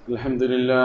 الحمد لله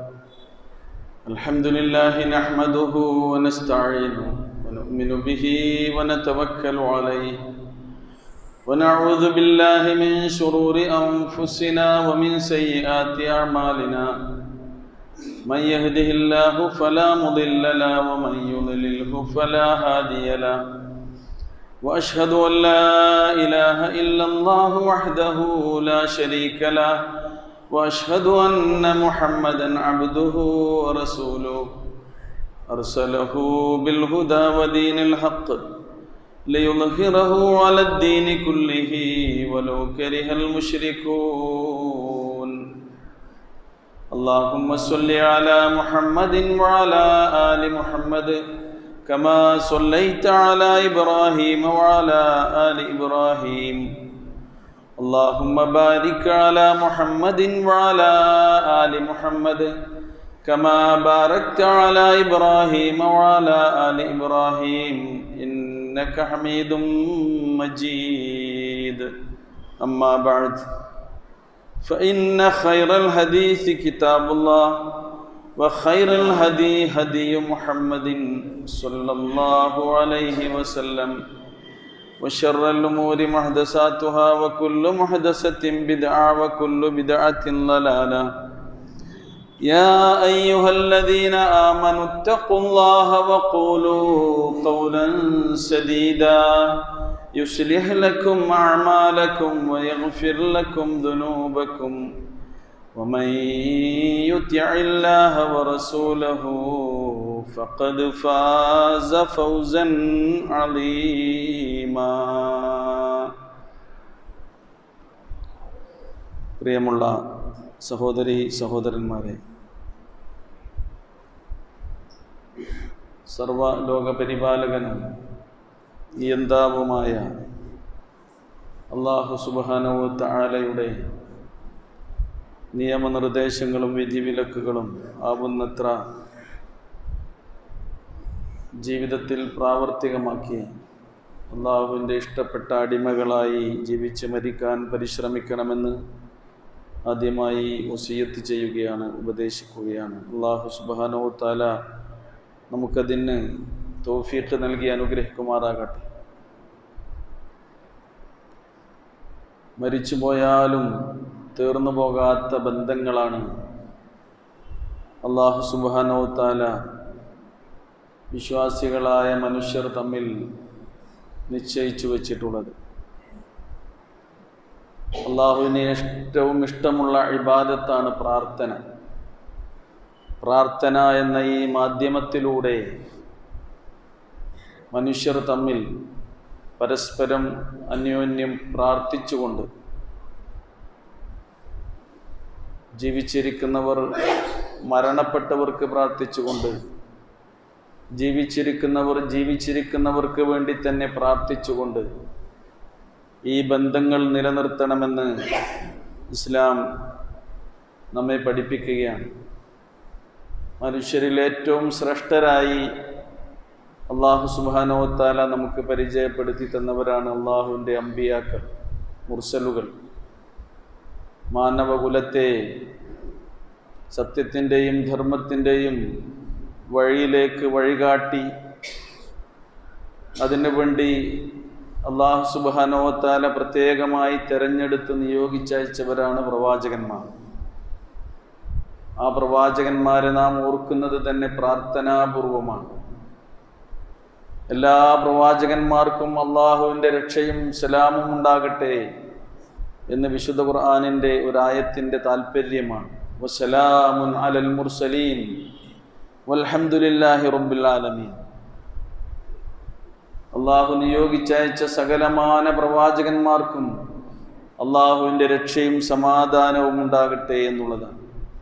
الحمد لله نحمده ونستعينه ونؤمن به ونتوكل عليه ونعوذ بالله من شرور أنفسنا ومن سيئات أعمالنا من يهده الله فلا مضل له ومن يضلله فلا هادي له واشهد ان لا اله الا الله وحده لا شريك له واشهد ان محمدا عبده ورسوله ارسله بالهدى ودين الحق ليظهره على الدين كله ولو كره المشركون اللهم صل على محمد وعلى ال محمد كما صليت على ابراهيم وعلى ال ابراهيم اللهم بارك على محمد وعلى ال محمد كما باركت على ابراهيم وعلى ال ابراهيم انك حميد مجيد اما بعد فان خير الحديث كتاب الله وخير الهدي هدي محمد صلى الله عليه وسلم وشر الأمور محدثاتها وكل محدثة بدعة وكل بدعة ضلالة يا أيها الذين آمنوا اتقوا الله وقولوا قولا سديدا يصلح لكم أعمالكم ويغفر لكم ذنوبكم ومن يطع الله ورسوله فقد فاز فوزا عظيما പ്രിയമുള്ള സഹോദരി സഹോദരന്മാരെ സർവലോകപരിപാലകനും നിയന്താവുമായ അള്ളാഹു സുബാനവു താലയുടെ നിയമനിർദ്ദേശങ്ങളും വിധിവിലക്കുകളും ആവുന്നത്ര ജീവിതത്തിൽ പ്രാവർത്തികമാക്കി അള്ളാഹുവിൻ്റെ ഇഷ്ടപ്പെട്ട അടിമകളായി ജീവിച്ച് മരിക്കാൻ പരിശ്രമിക്കണമെന്ന് ആദ്യമായി ഒസിയത്ത് ചെയ്യുകയാണ് ഉപദേശിക്കുകയാണ് അള്ളാഹു സുബാനോ താല നമുക്കതിന് തോഫീക്ക് നൽകി അനുഗ്രഹിക്കുമാറാകട്ടെ മരിച്ചുപോയാലും തീർന്നു പോകാത്ത ബന്ധങ്ങളാണ് അള്ളാഹു സുബാനോ താല വിശ്വാസികളായ മനുഷ്യർ തമ്മിൽ നിശ്ചയിച്ചു വച്ചിട്ടുള്ളത് അള്ളാഹുവിന് ഏറ്റവും ഇഷ്ടമുള്ള ഇബാദത്താണ് പ്രാർത്ഥന പ്രാർത്ഥന എന്ന ഈ മാധ്യമത്തിലൂടെ മനുഷ്യർ തമ്മിൽ പരസ്പരം അന്യോന്യം പ്രാർത്ഥിച്ചുകൊണ്ട് ജീവിച്ചിരിക്കുന്നവർ മരണപ്പെട്ടവർക്ക് പ്രാർത്ഥിച്ചുകൊണ്ട് ജീവിച്ചിരിക്കുന്നവർ ജീവിച്ചിരിക്കുന്നവർക്ക് വേണ്ടി തന്നെ പ്രാർത്ഥിച്ചുകൊണ്ട് ഈ ബന്ധങ്ങൾ നിലനിർത്തണമെന്ന് ഇസ്ലാം നമ്മെ പഠിപ്പിക്കുകയാണ് മനുഷ്യരിൽ ഏറ്റവും ശ്രേഷ്ഠരായി അള്ളാഹു സുബാനോത്താല നമുക്ക് പരിചയപ്പെടുത്തി തന്നവരാണ് അള്ളാഹുവിൻ്റെ അമ്പിയാക്കൾ മുർസലുകൾ മാനവകുലത്തെ സത്യത്തിൻ്റെയും ധർമ്മത്തിൻ്റെയും വഴിയിലേക്ക് വഴികാട്ടി അതിനു വേണ്ടി അള്ളാഹു സുബാനോത്താല പ്രത്യേകമായി തെരഞ്ഞെടുത്ത് നിയോഗിച്ചയച്ചവരാണ് പ്രവാചകന്മാർ ആ പ്രവാചകന്മാരെ നാം ഓർക്കുന്നത് തന്നെ പ്രാർത്ഥനാപൂർവമാണ് എല്ലാ പ്രവാചകന്മാർക്കും അള്ളാഹുവിൻ്റെ രക്ഷയും സലാമും ഉണ്ടാകട്ടെ എന്ന് വിശുദ്ധ ഖുർആാനിൻ്റെ ഒരായത്തിൻ്റെ താല്പര്യമാണ് വസലാമുൻ അലൽ മുർസലീൻ വൽഹംദുലില്ലാഹി റബ്ബിൽ ആലമീൻ അള്ളാഹു നിയോഗിച്ചയച്ച സകലമാന പ്രവാചകന്മാർക്കും അള്ളാഹുവിൻ്റെ രക്ഷയും സമാധാനവും ഉണ്ടാകട്ടെ എന്നുള്ളതാണ്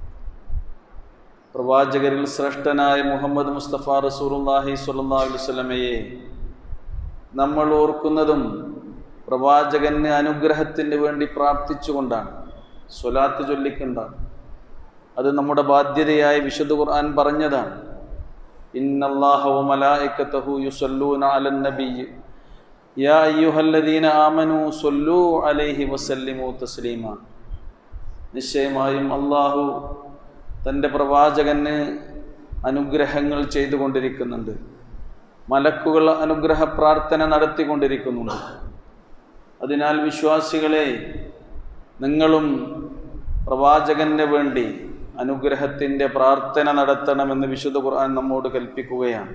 പ്രവാചകരിൽ ശ്രേഷ്ഠനായ മുഹമ്മദ് മുസ്തഫ റസൂറുല്ലാഹി സ്വല്ലാ വസ്ലമയെ നമ്മൾ ഓർക്കുന്നതും പ്രവാചകന് അനുഗ്രഹത്തിന് വേണ്ടി പ്രാർത്ഥിച്ചുകൊണ്ടാണ് സ്വലാത്ത് ചൊല്ലിക്കൊണ്ടാണ് അത് നമ്മുടെ ബാധ്യതയായി വിശുദ്ധ ഖുർആൻ പറഞ്ഞതാണ് ഇന്നല്ലാഹ വമലായിക്കത്തഹു യുസല്ലൂന അലൻ നബിയ്യ് യാ അയ്യുഹല്ലദീന ആമനു സൊല്ലു അലൈഹി വസല്ലിമു തസ്ലീമ നിശ്ചയമായും അള്ളാഹു തൻ്റെ പ്രവാചകന് അനുഗ്രഹങ്ങൾ ചെയ്തുകൊണ്ടിരിക്കുന്നുണ്ട് മലക്കുകൾ അനുഗ്രഹ പ്രാർത്ഥന നടത്തിക്കൊണ്ടിരിക്കുന്നുണ്ട് അതിനാൽ വിശ്വാസികളെ നിങ്ങളും പ്രവാചകന് വേണ്ടി അനുഗ്രഹത്തിൻ്റെ പ്രാർത്ഥന നടത്തണമെന്ന് വിശുദ്ധ ഖുർആൻ നമ്മോട് കൽപ്പിക്കുകയാണ്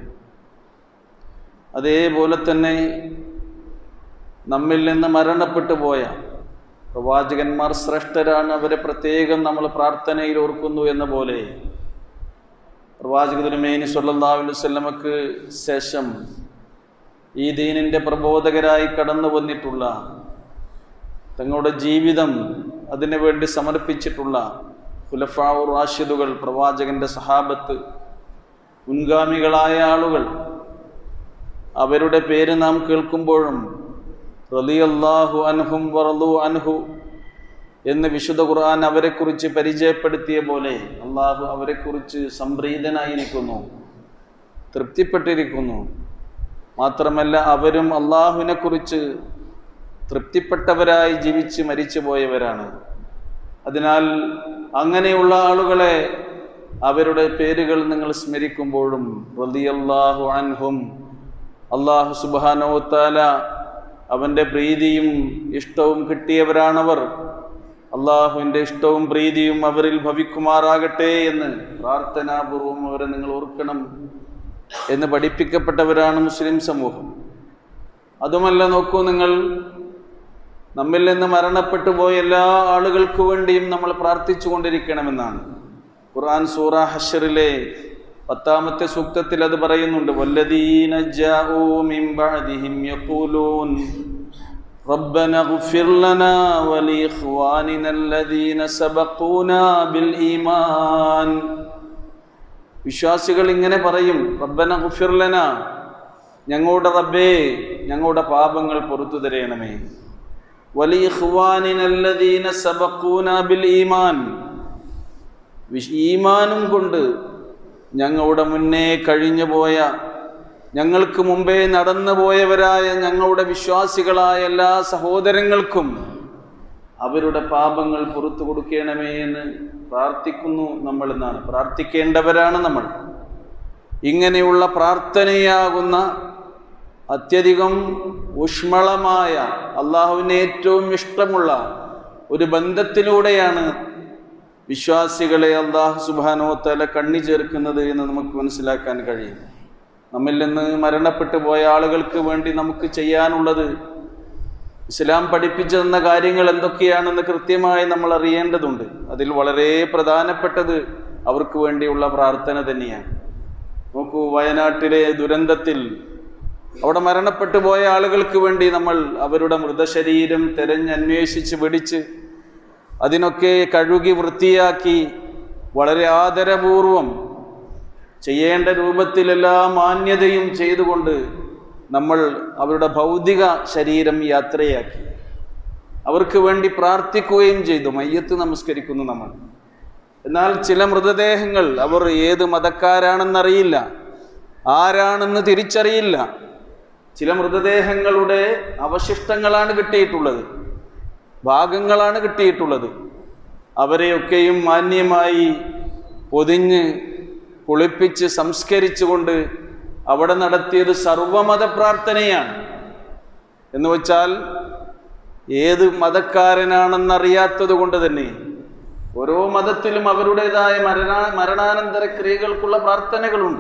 അതേപോലെ തന്നെ നമ്മിൽ നിന്ന് മരണപ്പെട്ടു പോയ പ്രവാചകന്മാർ ശ്രേഷ്ഠരാണ് അവരെ പ്രത്യേകം നമ്മൾ പ്രാർത്ഥനയിൽ ഓർക്കുന്നു എന്ന പോലെ പ്രവാചക തിരുമേനി സല്ലല്ലാഹു അലൈഹി വസല്ലമക്ക് ശേഷം ഈ ദീനിൻ്റെ പ്രബോധകരായി കടന്നു വന്നിട്ടുള്ള തങ്ങളുടെ ജീവിതം അതിനു വേണ്ടി സമർപ്പിച്ചിട്ടുള്ള ഖുലഫാവു റാഷിദുകൾ പ്രവാചകന്റെ സഹാബത്ത് മുൻഗാമികളായ ആളുകൾ അവരുടെ പേര് നാം കേൾക്കുമ്പോഴും റളിയല്ലാഹു അൻഹും വറളു അൻഹു എന്ന് വിശുദ്ധ ഖുർആൻ അവരെക്കുറിച്ച് പരിചയപ്പെടുത്തിയ പോലെ അള്ളാഹു അവരെക്കുറിച്ച് സംപ്രീതനായിരിക്കുന്നു തൃപ്തിപ്പെട്ടിരിക്കുന്നു മാത്രമല്ല അവരും അള്ളാഹുവിനെ കുറിച്ച് തൃപ്തിപ്പെട്ടവരായി ജീവിച്ച് മരിച്ചു പോയവരാണ് അതിനാൽ അങ്ങനെയുള്ള ആളുകളെ അവരുടെ പേരുകൾ നിങ്ങൾ സ്മരിക്കുമ്പോഴും റളിയല്ലാഹു അൻഹും അള്ളാഹു സുബാനോത്താല അവൻ്റെ പ്രീതിയും ഇഷ്ടവും കിട്ടിയവരാണവർ അള്ളാഹുവിൻ്റെ ഇഷ്ടവും പ്രീതിയും അവരിൽ ഭവിക്കുമാറാകട്ടെ എന്ന് പ്രാർത്ഥനാപൂർവം അവരെ നിങ്ങൾ ഓർക്കണം എന്ന് പഠിപ്പിക്കപ്പെട്ടവരാണ് മുസ്ലിം സമൂഹം അതുമല്ല നോക്കൂ നിങ്ങൾ നമ്മിൽ നിന്ന് മരണപ്പെട്ടു പോയ എല്ലാ ആളുകൾക്ക് വേണ്ടിയും നമ്മൾ പ്രാർത്ഥിച്ചു കൊണ്ടിരിക്കണമെന്നാണ് ഖുർആൻ സൂറ ഹഷറിലെ പത്താമത്തെ സൂക്തത്തിൽ അത് പറയുന്നുണ്ട് വല്ലദീന ജാഊ മിൻ ബഅദിഹിം യഖൂലൂൻ ربنا اغفر لنا ولإخواننا الذين سبقونا بالإيمان വിശ്വാസികൾ ഇങ്ങനെ പറയും റബ്ബന ഗുഫിർലന ഞങ്ങളുടെ റബ്ബേ ഞങ്ങളുടെ പാപങ്ങൾ പുറത്തു തരയണമേ വലിയ സബക്കൂന ബിൽ ഈമാൻ ഈമാനും കൊണ്ട് ഞങ്ങളുടെ മുന്നേ കഴിഞ്ഞു പോയ ഞങ്ങൾക്ക് മുമ്പേ നടന്നു പോയവരായ ഞങ്ങളുടെ വിശ്വാസികളായ എല്ലാ സഹോദരങ്ങൾക്കും അവരുടെ പാപങ്ങൾ പുറത്തു കൊടുക്കണമേ എന്ന് പ്രാർത്ഥിക്കുന്നു നമ്മൾ എന്നാണ് പ്രാർത്ഥിക്കേണ്ടവരാണ് നമ്മൾ ഇങ്ങനെയുള്ള പ്രാർത്ഥനയാകുന്ന അത്യധികം ഊഷ്മളമായ അള്ളാഹുവിന് ഏറ്റവും ഇഷ്ടമുള്ള ഒരു ബന്ധത്തിലൂടെയാണ് വിശ്വാസികളെ അള്ളാഹു സുബാനോ തല കണ്ണി ചേർക്കുന്നത് എന്ന് നമുക്ക് മനസ്സിലാക്കാൻ കഴിയും നമ്മിൽ നിന്ന് മരണപ്പെട്ടു പോയ ആളുകൾക്ക് വേണ്ടി നമുക്ക് ചെയ്യാനുള്ളത് ഇസ്ലാം പഠിപ്പിച്ചു തന്ന കാര്യങ്ങൾ എന്തൊക്കെയാണെന്ന് കൃത്യമായി നമ്മൾ അറിയേണ്ടതുണ്ട് അതിൽ വളരെ പ്രധാനപ്പെട്ടത് അവർക്ക് വേണ്ടിയുള്ള പ്രാർത്ഥന തന്നെയാണ് നോക്കൂ വയനാട്ടിലെ ദുരന്തത്തിൽ അവിടെ മരണപ്പെട്ടു പോയ ആളുകൾക്ക് വേണ്ടി നമ്മൾ അവരുടെ മൃതശരീരം തെരഞ്ഞന്വേഷിച്ച് പിടിച്ച് അതിനൊക്കെ കഴുകി വൃത്തിയാക്കി വളരെ ആദരപൂർവം ചെയ്യേണ്ട രൂപത്തിൽ എല്ലാ മാന്യതയും ചെയ്തുകൊണ്ട് നമ്മൾ അവരുടെ ഭൗതിക ശരീരം യാത്രയാക്കി അവർക്ക് വേണ്ടി പ്രാർത്ഥിക്കുകയും ചെയ്തു മയ്യത്ത് നമസ്കരിക്കുന്നു നമ്മൾ എന്നാൽ ചില മൃതദേഹങ്ങൾ അവർ ഏത് മതക്കാരാണെന്നറിയില്ല ആരാണെന്ന് തിരിച്ചറിയില്ല ചില മൃതദേഹങ്ങളുടെ അവശിഷ്ടങ്ങളാണ് കിട്ടിയിട്ടുള്ളത് ഭാഗങ്ങളാണ് കിട്ടിയിട്ടുള്ളത് അവരെയൊക്കെയും മാന്യമായി പൊതിഞ്ഞ് കുളിപ്പിച്ച് സംസ്കരിച്ചുകൊണ്ട് അവിടെ നടത്തിയത് സർവമത പ്രാർത്ഥനയാണ് എന്ന് വെച്ചാൽ ഏത് മതക്കാരനാണെന്നറിയാത്തത് കൊണ്ട് തന്നെ ഓരോ മതത്തിലും അവരുടേതായ മരണാ മരണാനന്തര ക്രിയകൾക്കുള്ള പ്രാർത്ഥനകളുണ്ട്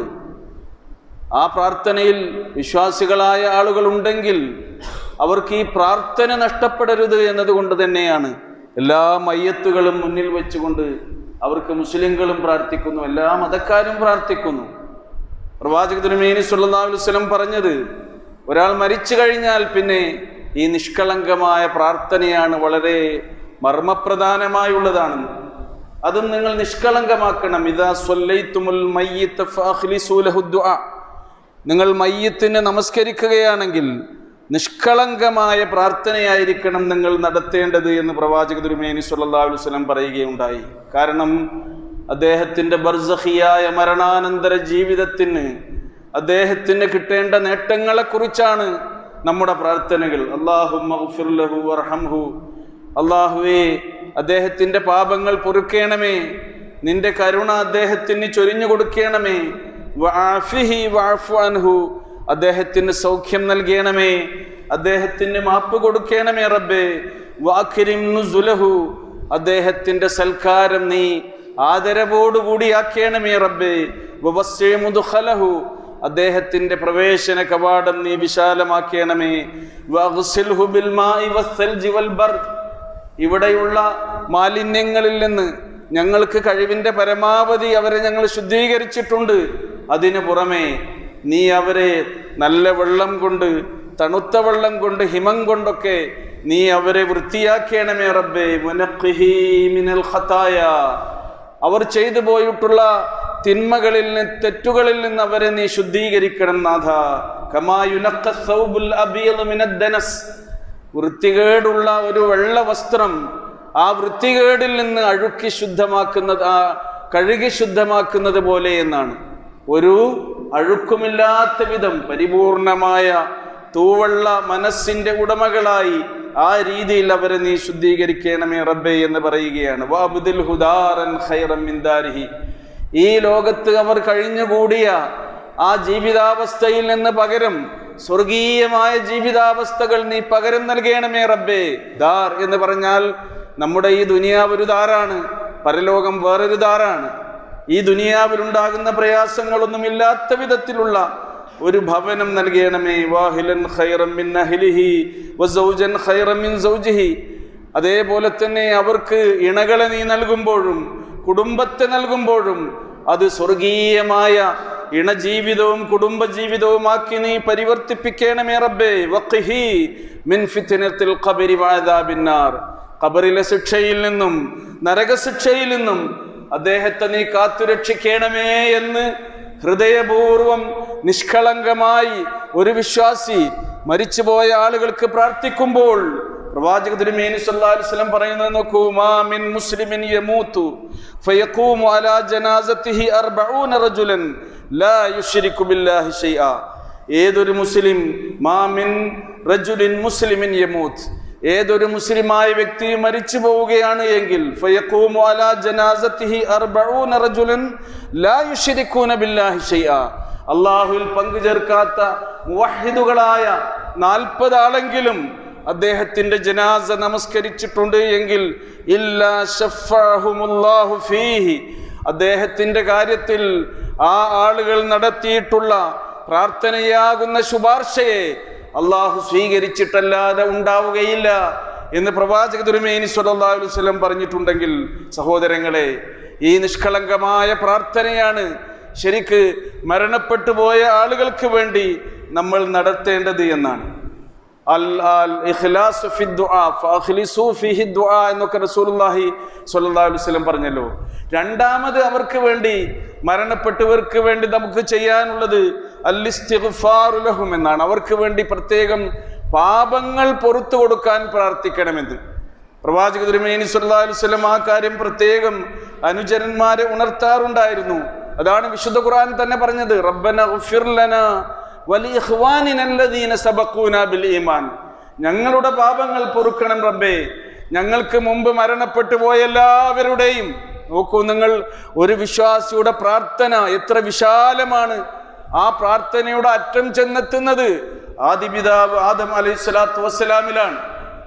ആ പ്രാർത്ഥനയിൽ വിശ്വാസികളായ ആളുകൾ ഉണ്ടെങ്കിൽ അവർക്ക് ഈ പ്രാർത്ഥന നഷ്ടപ്പെടരുത് എന്നതുകൊണ്ട് തന്നെയാണ് എല്ലാ മയ്യത്തുകളും മുന്നിൽ വെച്ചുകൊണ്ട് അവർക്ക് മുസ്ലിങ്ങളും പ്രാർത്ഥിക്കുന്നു എല്ലാ മതക്കാരും പ്രാർത്ഥിക്കുന്നു പ്രവാചക തിരുമേനി സല്ലല്ലാഹു അലൈഹി വസല്ലം പറഞ്ഞത് ഒരാൾ മരിച്ചു കഴിഞ്ഞാൽ പിന്നെ ഈ നിഷ്കളങ്കമായ പ്രാർത്ഥനയാണ് വളരെ മർമ്മപ്രധാനമായുള്ളതാണെന്ന് അതും നിങ്ങൾ നിഷ്കളങ്കമാക്കണം ഇതാ സ്വല്ലൈത്തുമുൽ മയ്യിത്ത ഫഅഖ്ലിസൂ ലഹു ദുആ നിങ്ങൾ മയ്യത്തിനെ നമസ്കരിക്കുകയാണെങ്കിൽ നിഷ്കളങ്കമായ പ്രാർത്ഥനയായിരിക്കണം നിങ്ങൾ നടത്തേണ്ടത് എന്ന് പ്രവാചക തിരുമേനി സല്ലല്ലാഹു അലൈഹി വസല്ലം പറയുകയുണ്ടായി കാരണം അദ്ദേഹത്തിൻ്റെ ബർസഹിയായ മരണാനന്തര ജീവിതത്തിന് അദ്ദേഹത്തിന് കിട്ടേണ്ട നേട്ടങ്ങളെക്കുറിച്ചാണ് നമ്മുടെ പ്രാർത്ഥനകൾ അള്ളാഹു അർഹംഹു അള്ളാഹുവേ അദ്ദേഹത്തിൻ്റെ പാപങ്ങൾ പൊറുക്കേണമേ നിന്റെ കരുണ അദ്ദേഹത്തിന് ചൊരിഞ്ഞു കൊടുക്കണമേ വഅഫിഹി വഅഫു അൻഹു അദ്ദേഹത്തിന് സൗഖ്യം നൽകണമേ അദ്ദേഹത്തിന് മാപ്പ് കൊടുക്കണമേ റബ്ബേ വാക്കിരിം നുസുലഹു അദ്ദേഹത്തിന്റെ സൽക്കാരം നീ ആദരവോടുകൂടി ആക്കണമേ റബ്ബേ വവസ്സി മുദ്ഖലഹു അദ്ദേഹത്തിന്റെ പ്രവേശന കവാടം നീ വിശാലമാക്കണമേ വഗ്സിൽഹു ബിൽ മാഇ വസ്സൽജി വൽ ബർദ് ഇവിടെയുള്ള മാലിന്യങ്ങളിൽ നിന്ന് ഞങ്ങൾക്ക് കഴിവിന്റെ പരമാവധി അവരെ ഞങ്ങൾ ശുദ്ധീകരിച്ചിട്ടുണ്ട് അതിനു പുറമെ നീ അവരെ നല്ല വെള്ളം കൊണ്ട് തണുത്ത വെള്ളം കൊണ്ട് ഹിമം കൊണ്ടൊക്കെ നീ അവരെ വൃത്തിയാക്കണമേ റബ്ബേ മുനഖിഹി മിനൽ ഖതായ അവർ ചെയ്തു പോയിട്ടുള്ള തിന്മകളിൽ നിന്ന് തെറ്റുകളിൽ നിന്ന് അവരെ നീ ശുദ്ധീകരിക്കണം നാഥ കമായുനക്ക സൗബുൽ അബിയദ് മിനദ്ദനസ് വൃത്തികേടുള്ള ഒരു വെള്ള വസ്ത്രം ആ വൃത്തികേടിൽ നിന്ന് അഴുക്കി ശുദ്ധമാക്കുന്നത് ആ കഴുകി ശുദ്ധമാക്കുന്നത് പോലെ എന്നാണ് ഒരു അഴുക്കുമില്ലാത്ത വിധം പരിപൂർണമായ തൂവള്ള മനസ്സിന്റെ ഉടമകളായി ആ രീതിയിൽ അവരെ നീ ശുദ്ധീകരിക്കണമേ റബ്ബേ എന്ന് പറയുകയാണ് വാബുദിൽ ഹുദാറൻ ഖൈറൻ മിൻ ദാരിഹി ഈ ലോകത്ത് അവർ കഴിഞ്ഞുകൂടിയ ആ ജീവിതാവസ്ഥയിൽ നിന്ന് പകരം സ്വർഗീയമായ ജീവിതാവസ്ഥകൾ നീ പകരം നൽകണമേ റബ്ബേ ദാർ എന്ന് പറഞ്ഞാൽ നമ്മുടെ ഈ ദുനിയാവ് ഒരു ദാറാണ് പരലോകം വേറൊരു ദാറാണ് ഈ ദുനിയാവിലുണ്ടാകുന്ന പ്രയാസങ്ങളൊന്നും ഇല്ലാത്ത വിധത്തിലുള്ള ഒരു ഭവനം നൽകണമേ വാഹിലൻ ഖൈറൻ മിൻ അഹ്ലിഹി വസൗജൻ ഖൈറൻ മിൻ സൗജിഹി അതേപോലെ തന്നെ അവർക്ക് ഇണകളെ നീ നൽകുമ്പോഴും കുടുംബത്തെ നൽകുമ്പോഴും അത് സ്വർഗീയമായ ഇണജീവിതവും കുടുംബജീവിതവുമാക്കി നീ പരിവർത്തിപ്പിക്കണമേ റബ്ബേ വഖിഹി മിൻ ഫിത്നത്തിൽ ഖബരി വഅദാബിന്നാർ ഖബറിലെ ശിക്ഷയിൽ നിന്നും നരകശിക്ഷയിൽ നിന്നും അദ്ദേഹത്തെ നീ കാത്തുരക്ഷിക്കണമേ എന്ന് ഹൃദയപൂർവം നിഷ്കളങ്കമായി ഒരു വിശ്വാസി മരിച്ചുപോയ ആളുകൾക്ക് പ്രാർത്ഥിക്കുമ്പോൾ പ്രവാചക തിരുമേനി സല്ലല്ലാഹു അലൈഹി വസല്ലം പറയുന്നത് നോക്കൂ മാ മിൻ മുസ്ലിമിൻ യമൂതു ഫയഖൂമു അലാ ജനാസത്തിഹി 40 റജുലൻ ലാ യുശ്രികു ബില്ലാഹി ഷൈആ ഏതൊരു മുസ്ലിം മാ മിൻ റജുലിൻ മുസ്ലിമിൻ യമൂത്ത് ഏതൊരു മുസ്ലിമായ വ്യക്തി മരിച്ചു പോവുകയാണ് എങ്കിൽ ഫയഖൂമു അലാ ജനാസത്തിഹി 40 റജുലൻ ലാ യുശ്രികൂന ബില്ലാഹി ഷൈആ അള്ളാഹുവിൽ പങ്കു ചേർക്കാത്ത മുവഹിദുകളായ നാൽപ്പത് ആളെങ്കിലും അദ്ദേഹത്തിന്റെ ജനാസ നമസ്കരിച്ചിട്ടുണ്ട് എങ്കിൽ ഇല്ലാ ശഫഅഹുമുല്ലാഹു ഫീഹി അദ്ദേഹത്തിന്റെ കാര്യത്തിൽ ആ ആളുകൾ നടത്തിയിട്ടുള്ള പ്രാർത്ഥനയാകുന്ന ശുപാർശയെ അള്ളാഹു സ്വീകരിച്ചിട്ടല്ലാതെ ഉണ്ടാവുകയില്ല എന്ന് പ്രവാചക തിരുമേനി സല്ലല്ലാഹു അലൈഹി വസല്ലം പറഞ്ഞിട്ടുണ്ടെങ്കിൽ സഹോദരങ്ങളെ ഈ നിഷ്കളങ്കമായ പ്രാർത്ഥനയാണ് ശരിക്ക് മരണപ്പെട്ടു പോയ ആളുകൾക്ക് വേണ്ടി നമ്മൾ നടത്തേണ്ടത് എന്നാണ് അൽ അൽ ഇഖ്ലാസ് ഫി ദുആ ഫഅഖ്ലിസു ഫീഹി ദുആ എന്നൊക്കെ റസൂലുള്ളാഹി സ്വല്ലല്ലാഹു അലൈഹി വസല്ലം പറഞ്ഞല്ലോ രണ്ടാമത് അവർക്ക് വേണ്ടി മരണപ്പെട്ടവർക്ക് വേണ്ടി നമുക്ക് ചെയ്യാനുള്ളത് അൽ ഇസ്തിഗ്ഫാറു ലഹും എന്നാണ് അവർക്ക് വേണ്ടി പ്രത്യേകം പാപങ്ങൾ പൊറത്തു കൊടുക്കാൻ പ്രാർത്ഥിക്കണമെന്ന് പ്രവാചക തിരുമേനി സല്ലല്ലാഹു അലൈഹി വസല്ലം ആ കാര്യം പ്രത്യേകം അനുചരന്മാരെ ഉണർത്താറുണ്ടായിരുന്നു അതാണ് വിശുദ്ധ ഖുർആൻ തന്നെ പറഞ്ഞത് റബ്ബന ഗഫിർ ലനാ വലിഇഖ്വാനിന അല്ലദീന സബഖൂന ബിൽ ഈമാൻ ഞങ്ങളുടെ പാപങ്ങൾ പൊറുക്കണം റബ്ബേ ഞങ്ങൾക്ക് മുമ്പ് മരണപ്പെട്ടു പോയ എല്ലാവരുടെയും നോക്കൂ നിങ്ങൾ ഒരു വിശ്വാസിയുടെ പ്രാർത്ഥന എത്ര വിശാലമാണ് ആ പ്രാർത്ഥനയുടെ അറ്റം ചെന്നെത്തുന്നത് ആദിപിതാവ് ആദം അലൈഹി സ്വലാത്തു വസ്സലാമിലാണ്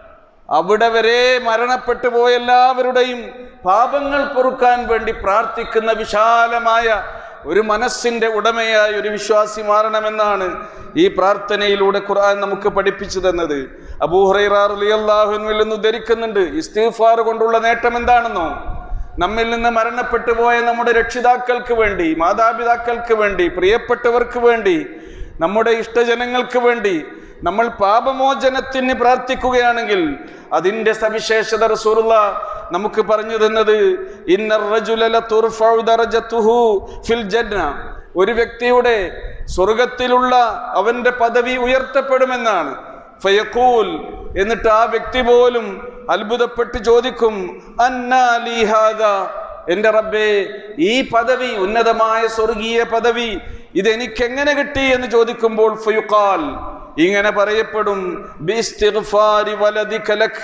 അവിടെ വരെ മരണപ്പെട്ടു പോയ എല്ലാവരുടെയും പാപങ്ങൾ പൊറുക്കാൻ വേണ്ടി പ്രാർത്ഥിക്കുന്ന വിശാലമായ ഒരു മനസ്സിന്റെ ഉടമയായ ഒരു വിശ്വാസി മാറണമെന്നാണ് ഈ പ്രാർത്ഥനയിലൂടെ ഖുർആൻ നമുക്ക് പഠിപ്പിച്ചു തന്നത് അബൂഹുറൈറാഹുവിൽ നിന്ന് ധരിക്കുന്നുണ്ട് ഇസ്തിഫാർ കൊണ്ടുള്ള നേട്ടം എന്താണെന്നോ നമ്മിൽ നിന്ന് മരണപ്പെട്ടു പോയ നമ്മുടെ രക്ഷിതാക്കൾക്ക് വേണ്ടി മാതാപിതാക്കൾക്ക് വേണ്ടി പ്രിയപ്പെട്ടവർക്ക് വേണ്ടി നമ്മുടെ ഇഷ്ടജനങ്ങൾക്ക് വേണ്ടി നമ്മൾ പാപമോചനത്തിന് പ്രാർത്ഥിക്കുകയാണെങ്കിൽ അതിന്റെ സവിശേഷത റസൂലുള്ള നമുക്ക് പറഞ്ഞു തന്നത് ഇന്നർ റജുല ലതുർഫഉ ദറജതുഹു ഫിൽ ജന്ന ഒരു വ്യക്തിയുടെ സ്വർഗത്തിലുള്ള അവന്റെ പദവി ഉയർത്തപ്പെടുമെന്നാണ് ഫയഖൂൽ എന്നിട്ട് ആ വ്യക്തി പോലും അത്ഭുതപ്പെട്ട് ചോദിക്കും അന്നാ ലീ ഹാദാ എന്റെ റബ്ബേ ഈ പദവി ഉന്നതമായ സ്വർഗീയ പദവി ഇതെനിക്കെങ്ങനെ കിട്ടി എന്ന് ചോദിക്കുമ്പോൾ ഫയുഖാൽ ഇങ്ങനെ പറയപ്പെടും ബിസ്തിഗ്ഫാരി വലദിക ലക്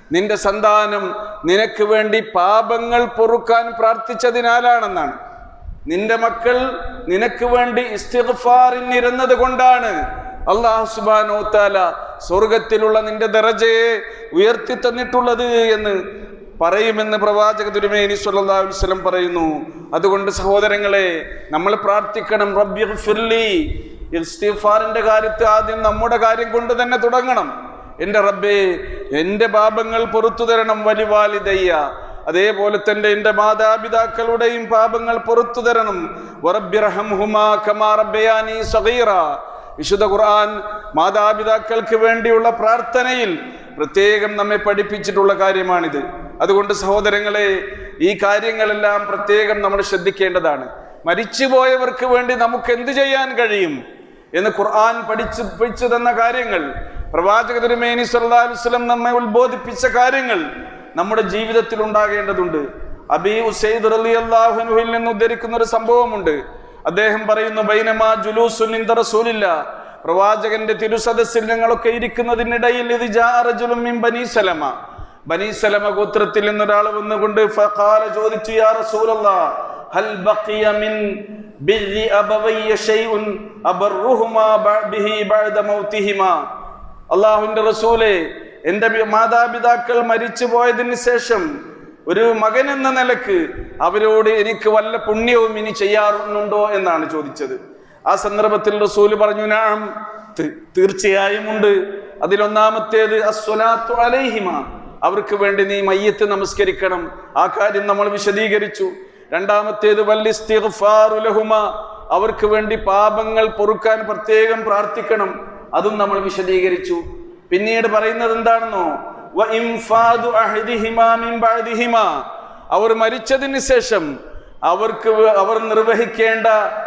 നിന്റെ സന്താനം നിനക്ക് വേണ്ടി പാപങ്ങൾ പൊറുക്കാൻ പ്രാർത്ഥിച്ചതിനാലാണെന്നാണ് നിന്റെ മക്കൾ നിനക്ക് വേണ്ടി ഇസ്തിഗ്ഫാറിനിരുന്നത് കൊണ്ടാണ് അള്ളാഹു സുബാനോ താല സ്വർഗത്തിലുള്ള നിന്റെ ദറജയെ ഉയർത്തി തന്നിട്ടുള്ളത് എന്ന് പറയുമെന്ന് പ്രവാചക തിരുമേനി സല്ലല്ലാഹു അലൈഹി വസല്ലം പറയുന്നു അതുകൊണ്ട് സഹോദരങ്ങളെ നമ്മൾ പ്രാർത്ഥിക്കണം റബ്ബി ഫിർലി ഇസ്തിഗ്ഫാറിന്റെ കാര്യത്തിൽ ആദ്യം നമ്മുടെ കാര്യം കൊണ്ട് തന്നെ തുടങ്ങണം എൻ്റെ റബ്ബേ എൻ്റെ പാപങ്ങൾ പൊറത്തു തരണം വലിവാലിദയ്യ അതേപോലെ തന്നെ എൻ്റെ മാതാപിതാക്കളുടെയും പാപങ്ങൾ പൊറത്തു തരണം വറബ്ബിർഹംഹുമാ കമാ റബ്ബയാനി സഗീറ വിശുദ്ധ ഖുർആൻ മാതാപിതാക്കൾക്ക് വേണ്ടിയുള്ള പ്രാർത്ഥനയിൽ പ്രത്യേകം നമ്മെ പഠിപ്പിച്ചിട്ടുള്ള കാര്യമാണിത് അതുകൊണ്ട് സഹോദരങ്ങളെ ഈ കാര്യങ്ങളെല്ലാം പ്രത്യേകം നമ്മൾ ശ്രദ്ധിക്കേണ്ടതാണ് മരിച്ചുപോയവർക്ക് വേണ്ടി നമുക്ക് എന്ത് ചെയ്യാൻ കഴിയും എന്ന് ഖുർആൻ പഠിച്ചു പഠിച്ചു തന്ന കാര്യങ്ങൾ പ്രവാചക തിരുമേനി സല്ലല്ലാഹു അലൈഹി വസല്ലം നമ്മെ ഉത്ബോധിപ്പിച്ച കാര്യങ്ങൾ നമ്മുടെ ജീവിതത്തിൽ ഉണ്ടാകേണ്ടതുണ്ട് അബി ഉസൈദ് റളിയല്ലാഹു അൻഹുവിൽ നിന്ന് ഉദ്ധരിക്കുന്ന ഒരു സംഭവമുണ്ട് അദ്ദേഹം പറയുന്നു ബൈനമാ ജുലൂസുൻ ഇൻദ റസൂലില്ല പ്രവാചകന്റെ തിരുസദസ്സിൽ ഞങ്ങളൊക്കെ ഇരിക്കുന്നതിനിടയിൽ ഇത് ജാ റജുലുൻ മിൻ ബനീ സലമ ബനീ സലമ ഗോത്രത്തിൽ നിന്നൊരാൾ വന്നുകൊണ്ട് ഫഖാല ചോദിച്ചു യാ റസൂലല്ലാഹ് ഹൽ ബഖിയ മിൻ ബിർരി അബവയ്യ ഷൈഉൻ അബർറുഹുമാ ബ- ബിഹി ബഅദ മൗതിഹിമാ അള്ളാഹുവിന്റെ റസൂലെ എൻ്റെ മി- മാതാപിതാക്കൾ മരിച്ചു പോയതിന് ശേഷം ഒരു മകൻ എന്ന നിലക്ക് അവരോട് എനിക്ക് വല്ല പുണ്യവും ഇനി ചെയ്യാറുണ്ടോ എന്നാണ് ചോദിച്ചത് ആ സന്ദർഭത്തിൽ റസൂല് പറഞ്ഞു നാം തീർച്ചയായും ഉണ്ട് അതിലൊന്നാമത്തേത് അസ്വലാത്തു അലൈഹിമ അവർക്ക് വേണ്ടി നീ മയ്യത്ത് നമസ്കരിക്കണം ആ കാര്യം നമ്മൾ വിശദീകരിച്ചു രണ്ടാമത്തേത് വല്ലിസ്തിഗ്ഫാറു ലഹുമ അവർക്ക് വേണ്ടി പാപങ്ങൾ പൊറുക്കാൻ പ്രത്യേകം പ്രാർത്ഥിക്കണം അതും നമ്മൾ വിശദീകരിച്ചു പിന്നീട് പറയുന്നത് എന്താണെന്നോ വ ഇംഫാദു അഹദിഹിമാ മിൻ ബഅദിഹിമാ. അവർ മരിച്ചതിന് ശേഷം അവർക്ക് വ- അവർ നിർവഹിക്കേണ്ട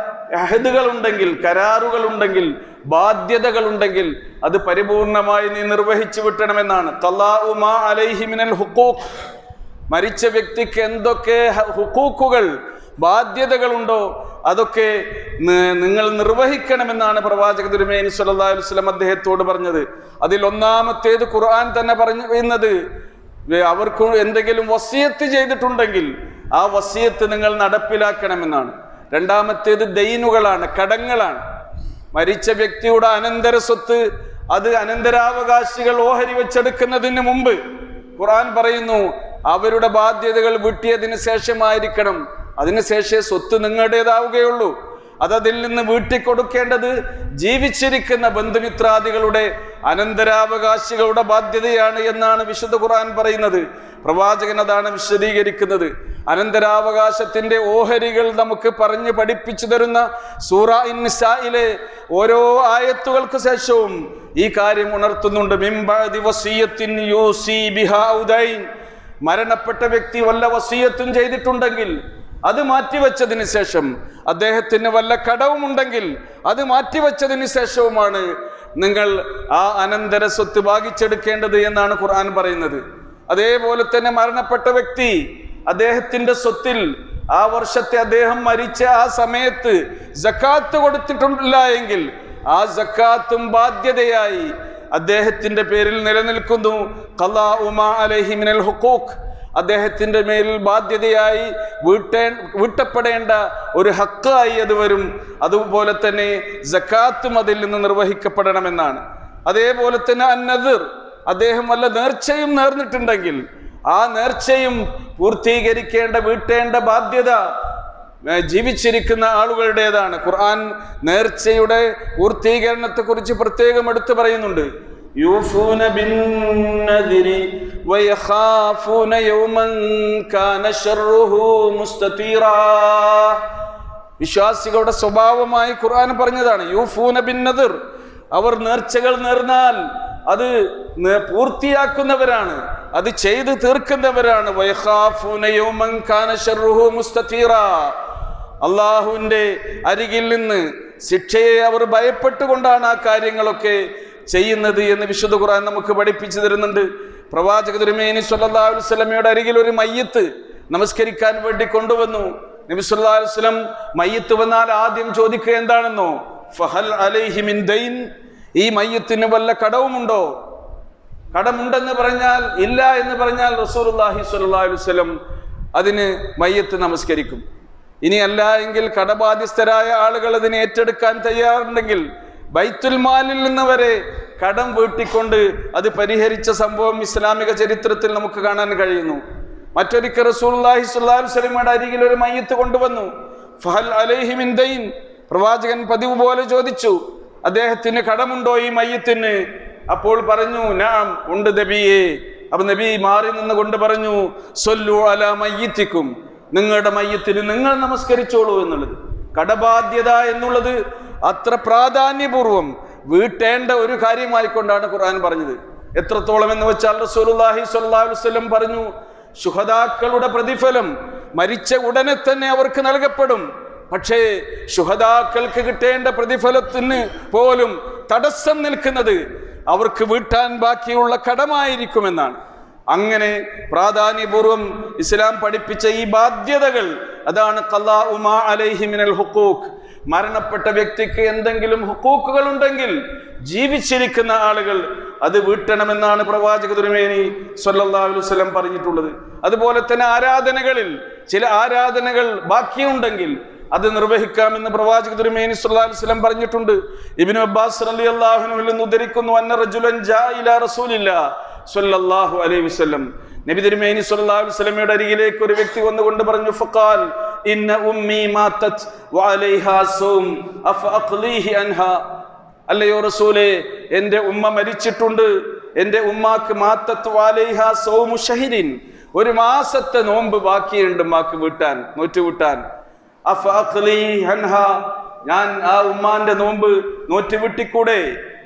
അഹദുകൾ ഉണ്ടെങ്കിൽ കരാറുകൾ ഉണ്ടെങ്കിൽ ബാധ്യതകൾ ഉണ്ടെങ്കിൽ അത് പരിപൂർണമായി നീ നിർവഹിച്ചു വിട്ടണമെന്നാണ് തല്ലാഉ മാ അലൈഹി മിനൽ ഹുഖൂഖ് മരിച്ച വ്യക്തിക്ക് എന്തൊക്കെ ഹ- ഹുക്കൂക്കുകൾ ബാധ്യതകളുണ്ടോ അതൊക്കെ ന- നിങ്ങൾ നിർവഹിക്കണമെന്നാണ് പ്രവാചക തിരുമേനി സല്ലല്ലാഹു അലൈഹി വസല്ലം അദ്ദേഹത്തോട് പറഞ്ഞത് അതിൽ ഒന്നാമത്തേത് ഖുർആൻ തന്നെ പറഞ്ഞു ചെയ്യുന്നത് വേ- അവർക്ക് എന്തെങ്കിലും വസിയത്ത് ചെയ്തിട്ടുണ്ടെങ്കിൽ ആ വസിയത്ത് നിങ്ങൾ നടപ്പിലാക്കണമെന്നാണ് രണ്ടാമത്തേത് ദൈനുകളാണ് കടങ്ങളാണ് മരിച്ച വ്യക്തിയുടെ അനന്തര സ്വത്ത് അത് അനന്തരാവകാശികൾ ഓഹരി വെച്ചെടുക്കുന്നതിന് മുമ്പ് ഖുർആൻ പറയുന്നു അവരുടെ ബാധ്യതകൾ വീട്ടിയതിന് ശേഷമായിരിക്കണം അതിനുശേഷമേ സ്വത്ത് നിങ്ങളുടേതാവുകയുള്ളൂ അത് അതിൽ നിന്ന് വീട്ടിക്കൊടുക്കേണ്ടത് ജീവിച്ചിരിക്കുന്ന ബന്ധുമിത്രാദികളുടെ അനന്തരാവകാശികളുടെ ബാധ്യതയാണ് എന്നാണ് വിശുദ്ധ ഖുർആൻ പറയുന്നത് പ്രവാചകൻ അതാണ് വിശദീകരിക്കുന്നത് അനന്തരാവകാശത്തിന്റെ ഓഹരികൾ നമുക്ക് പറഞ്ഞു പഠിപ്പിച്ചു തരുന്ന സൂറ ഇൻസായിലെ ഓരോ ആയത്തുകൾക്ക് ശേഷവും ഈ കാര്യം ഉണർത്തുന്നുണ്ട് മിംബഅദി വസിയ്യത്തിൻ യൂസി ബിഹാ ഔദൈൻ. മരണപ്പെട്ട വ്യക്തി വല്ല വസീയത്തും ചെയ്തിട്ടുണ്ടെങ്കിൽ അത് മാറ്റിവെച്ചതിന് ശേഷം അദ്ദേഹത്തിന് വല്ല കടവുമുണ്ടെങ്കിൽ അത് മാറ്റിവെച്ചതിന് ശേഷവുമാണ് നിങ്ങൾ ആ അനന്തര സ്വത്ത് ഭാഗിച്ചെടുക്കേണ്ടത് എന്നാണ് ഖുർആൻ പറയുന്നത് അതേപോലെ തന്നെ മരണപ്പെട്ട വ്യക്തി അദ്ദേഹത്തിന്റെ സ്വത്തിൽ ആ വർഷത്തെ അദ്ദേഹം മരിച്ച ആ സമയത്ത് ജക്കാത്ത് കൊടുത്തിട്ടില്ല എങ്കിൽ ആ ജക്കാത്തും ബാധ്യതയായി അദ്ദേഹത്തിന്റെ പേരിൽ നിലനിൽക്കുന്നു ഖലാ ഉമാ അലൈഹി മിനൽ ഹുഖൂഖ് അദ്ദേഹത്തിന്റെ മേലിൽ ബാധ്യതയായി വീട്ടേ വീട്ടപ്പെടേണ്ട ഒരു ഹക്കായി അത് വരും അതുപോലെ തന്നെ ജക്കാത്തും അതിൽ നിന്ന് നിർവഹിക്കപ്പെടണമെന്നാണ് അതേപോലെ തന്നെ അന്നതിർ അദ്ദേഹം വല്ല നേർച്ചയും നേർന്നിട്ടുണ്ടെങ്കിൽ ആ നേർച്ചയും പൂർത്തീകരിക്കേണ്ട വീട്ടേണ്ട ബാധ്യത ഏ, ജീവിച്ചിരിക്കുന്ന ആളുകളുടേതാണ് ഖുർആൻ നേർച്ചയുടെ പൂർത്തീകരണത്തെ കുറിച്ച് പ്രത്യേകം എടുത്തു പറയുന്നുണ്ട് യൂഫൂന ബിന്നദിരി വയഖാഫൂന യൗമൻ കാന ശർറുഹു മുസ്തതീറാ വിശ്വാസികളുടെ സ്വഭാവമായി ഖുർആൻ പറഞ്ഞതാണ് യൂഫൂന ബിന്നദിർ അവർ നേർച്ചകൾ നേർന്നാൽ അത് നേ- പൂർത്തിയാക്കുന്നവരാണ് അത് ചെയ്ത് തീർക്കുന്നവരാണ് വയഖാഫൂന യൗമൻ കാന ശർറുഹു മുസ്തതീറാ അള്ളാഹുവിൻ്റെ അരികിൽ നിന്ന് ശിക്ഷയെ അവർ ഭയപ്പെട്ടുകൊണ്ടാണ് ആ കാര്യങ്ങളൊക്കെ ചെയ്യുന്നത് എന്ന് വിശുദ്ധ ഖുർആൻ നമുക്ക് പഠിപ്പിച്ചു തരുന്നുണ്ട് പ്രവാചക തിരുമേനി സല്ലല്ലാഹു അലൈഹി വസല്ലമയുടെ അരികിൽ ഒരു മയ്യത്ത് നമസ്കരിക്കാൻ വേണ്ടി കൊണ്ടുവന്നു നബി സല്ലല്ലാഹു അലൈഹി വസല്ലം മയ്യത്ത് വന്നാൽ ആദ്യം ചോദിക്കുക എന്താണെന്നോ ഫഹൽ അലൈഹി മിൻ ദൈൻ ഈ മയ്യത്തിന് വല്ല കടവുമുണ്ടോ കടമുണ്ടെന്ന് പറഞ്ഞാൽ ഇല്ല എന്ന് പറഞ്ഞാൽ റസൂലുള്ളാഹി സ്വല്ലല്ലാഹു അലൈഹി വസല്ലം അതിന് മയ്യത്ത് നമസ്കരിക്കും ഇനി അല്ല എങ്കിൽ കടബാധ്യസ്ഥരായ ആളുകൾ അതിനെ ഏറ്റെടുക്കാൻ തയ്യാറുണ്ടെങ്കിൽ ബൈത്തുൽ മാലിൽ നിന്ന് വരെ കടം വീട്ടിക്കൊണ്ട് അത് പരിഹരിച്ച സംഭവം ഇസ്ലാമിക ചരിത്രത്തിൽ നമുക്ക് കാണാൻ കഴിയുന്നു മറ്റൊരിക്കൽ റസൂലുള്ളാഹി സ്വല്ലല്ലാഹു അലൈഹി വസല്ലമയുടെ അരികിൽ ഒരു മയ്യത്ത് കൊണ്ടുവന്നു ഫഹൽ അലൈഹി മിൻ ദൈൻ പ്രവാചകൻ പതിവ് പോലെ ചോദിച്ചു അദ്ദേഹത്തിന് കടമുണ്ടോ ഈ മയ്യത്തിന് അപ്പോൾ പറഞ്ഞു നാം ഉണ്ട് നബിയെ അപ്പൊ നബി മാറി നിന്നുകൊണ്ട് പറഞ്ഞു സൊല്ലു അല മയ്യത്തിക്കും നിങ്ങളുടെ മയ്യത്തിന് നിങ്ങൾ നമസ്കരിച്ചോളൂ എന്നുള്ളത് കടബാധ്യത എന്നുള്ളത് അത്ര പ്രാധാന്യപൂർവം വീട്ടേണ്ട ഒരു കാര്യമായിക്കൊണ്ടാണ് ഖുർആൻ പറഞ്ഞത് എത്രത്തോളം എന്ന് വെച്ചാൽ റസൂലുള്ളാഹി സ്വല്ലല്ലാഹു അലൈഹി വസല്ലം പറഞ്ഞു ശുഹദാക്കളുടെ പ്രതിഫലം മരിച്ച ഉടനെ തന്നെ അവർക്ക് നൽകപ്പെടും പക്ഷേ ശുഹദാക്കൾക്ക് കിട്ടേണ്ട പ്രതിഫലത്തിന് പോലും തടസ്സം നിൽക്കുന്നത് അവർക്ക് വീട്ടാൻ ബാക്കിയുള്ള കടമായിരിക്കുമെന്നാണ് അങ്ങനെ പ്രാധാന്യപൂർവം ഇസ്ലാം പഠിപ്പിച്ച ഈ ബാധ്യതകൾ അതാണ് ഖല്ലാ ഉമാ അലൈഹി മിനൽ ഹുക്കൂക്ക് മരണപ്പെട്ട വ്യക്തിക്ക് എന്തെങ്കിലും ഹുക്കൂക്കുകൾ ഉണ്ടെങ്കിൽ ജീവിച്ചിരിക്കുന്ന ആളുകൾ അത് വീട്ടണമെന്നാണ് പ്രവാചക തിരുമേനി സല്ലല്ലാഹു അലൈഹി വസല്ലം പറഞ്ഞിട്ടുള്ളത് അതുപോലെ തന്നെ ആരാധനകളിൽ ചില ആരാധനകൾ ബാക്കിയുണ്ടെങ്കിൽ അത് നിർവഹിക്കാമെന്ന് പ്രവാചക തിരുമേനി സല്ലല്ലാഹു അലൈഹി വസല്ലം പറഞ്ഞിട്ടുണ്ട് ഇബ്നു അബ്ബാസ് റളിയല്ലാഹു അൻഹു നിന്ന് ഉദ്ധരിക്കുന്നു അന്ന റജുലൻ ജാ ഇലാ റസൂലില്ലാ സല്ലല്ലാഹു അലൈഹി വസല്ലം നബി തിരുമേനി സല്ലല്ലാഹു അലൈഹി വസല്ലമയുടെ അരികിലേക്ക് ഒരു വ്യക്തി വന്നുകൊണ്ട് പറഞ്ഞു ഫഖാൽ ഇന്ന ഉമ്മി മാതത് വഅലൈഹാ സൗം അഫ അഖ്ലീഹി അൻഹാ അല്ലയോ റസൂലേ എൻ്റെ ഉമ്മ മരിച്ചിട്ടുണ്ട് എൻ്റെ ഉമ്മാക്ക് മാത്തത്ത് വാലൈഹാ സൗമു ഷഹിരിൻ ഒരു മാസത്തെ നോമ്പ് ബാക്കിയുണ്ട് ഉമ്മാക്ക് വീട്ടാൻ നോറ്റ് വീട്ടാൻ അഫ അഖ്ലീ അൻഹാ ഞാൻ ആ ഉമ്മാന്റെ നോമ്പ് നോറ്റ് വിട്ടിക്കൂടെ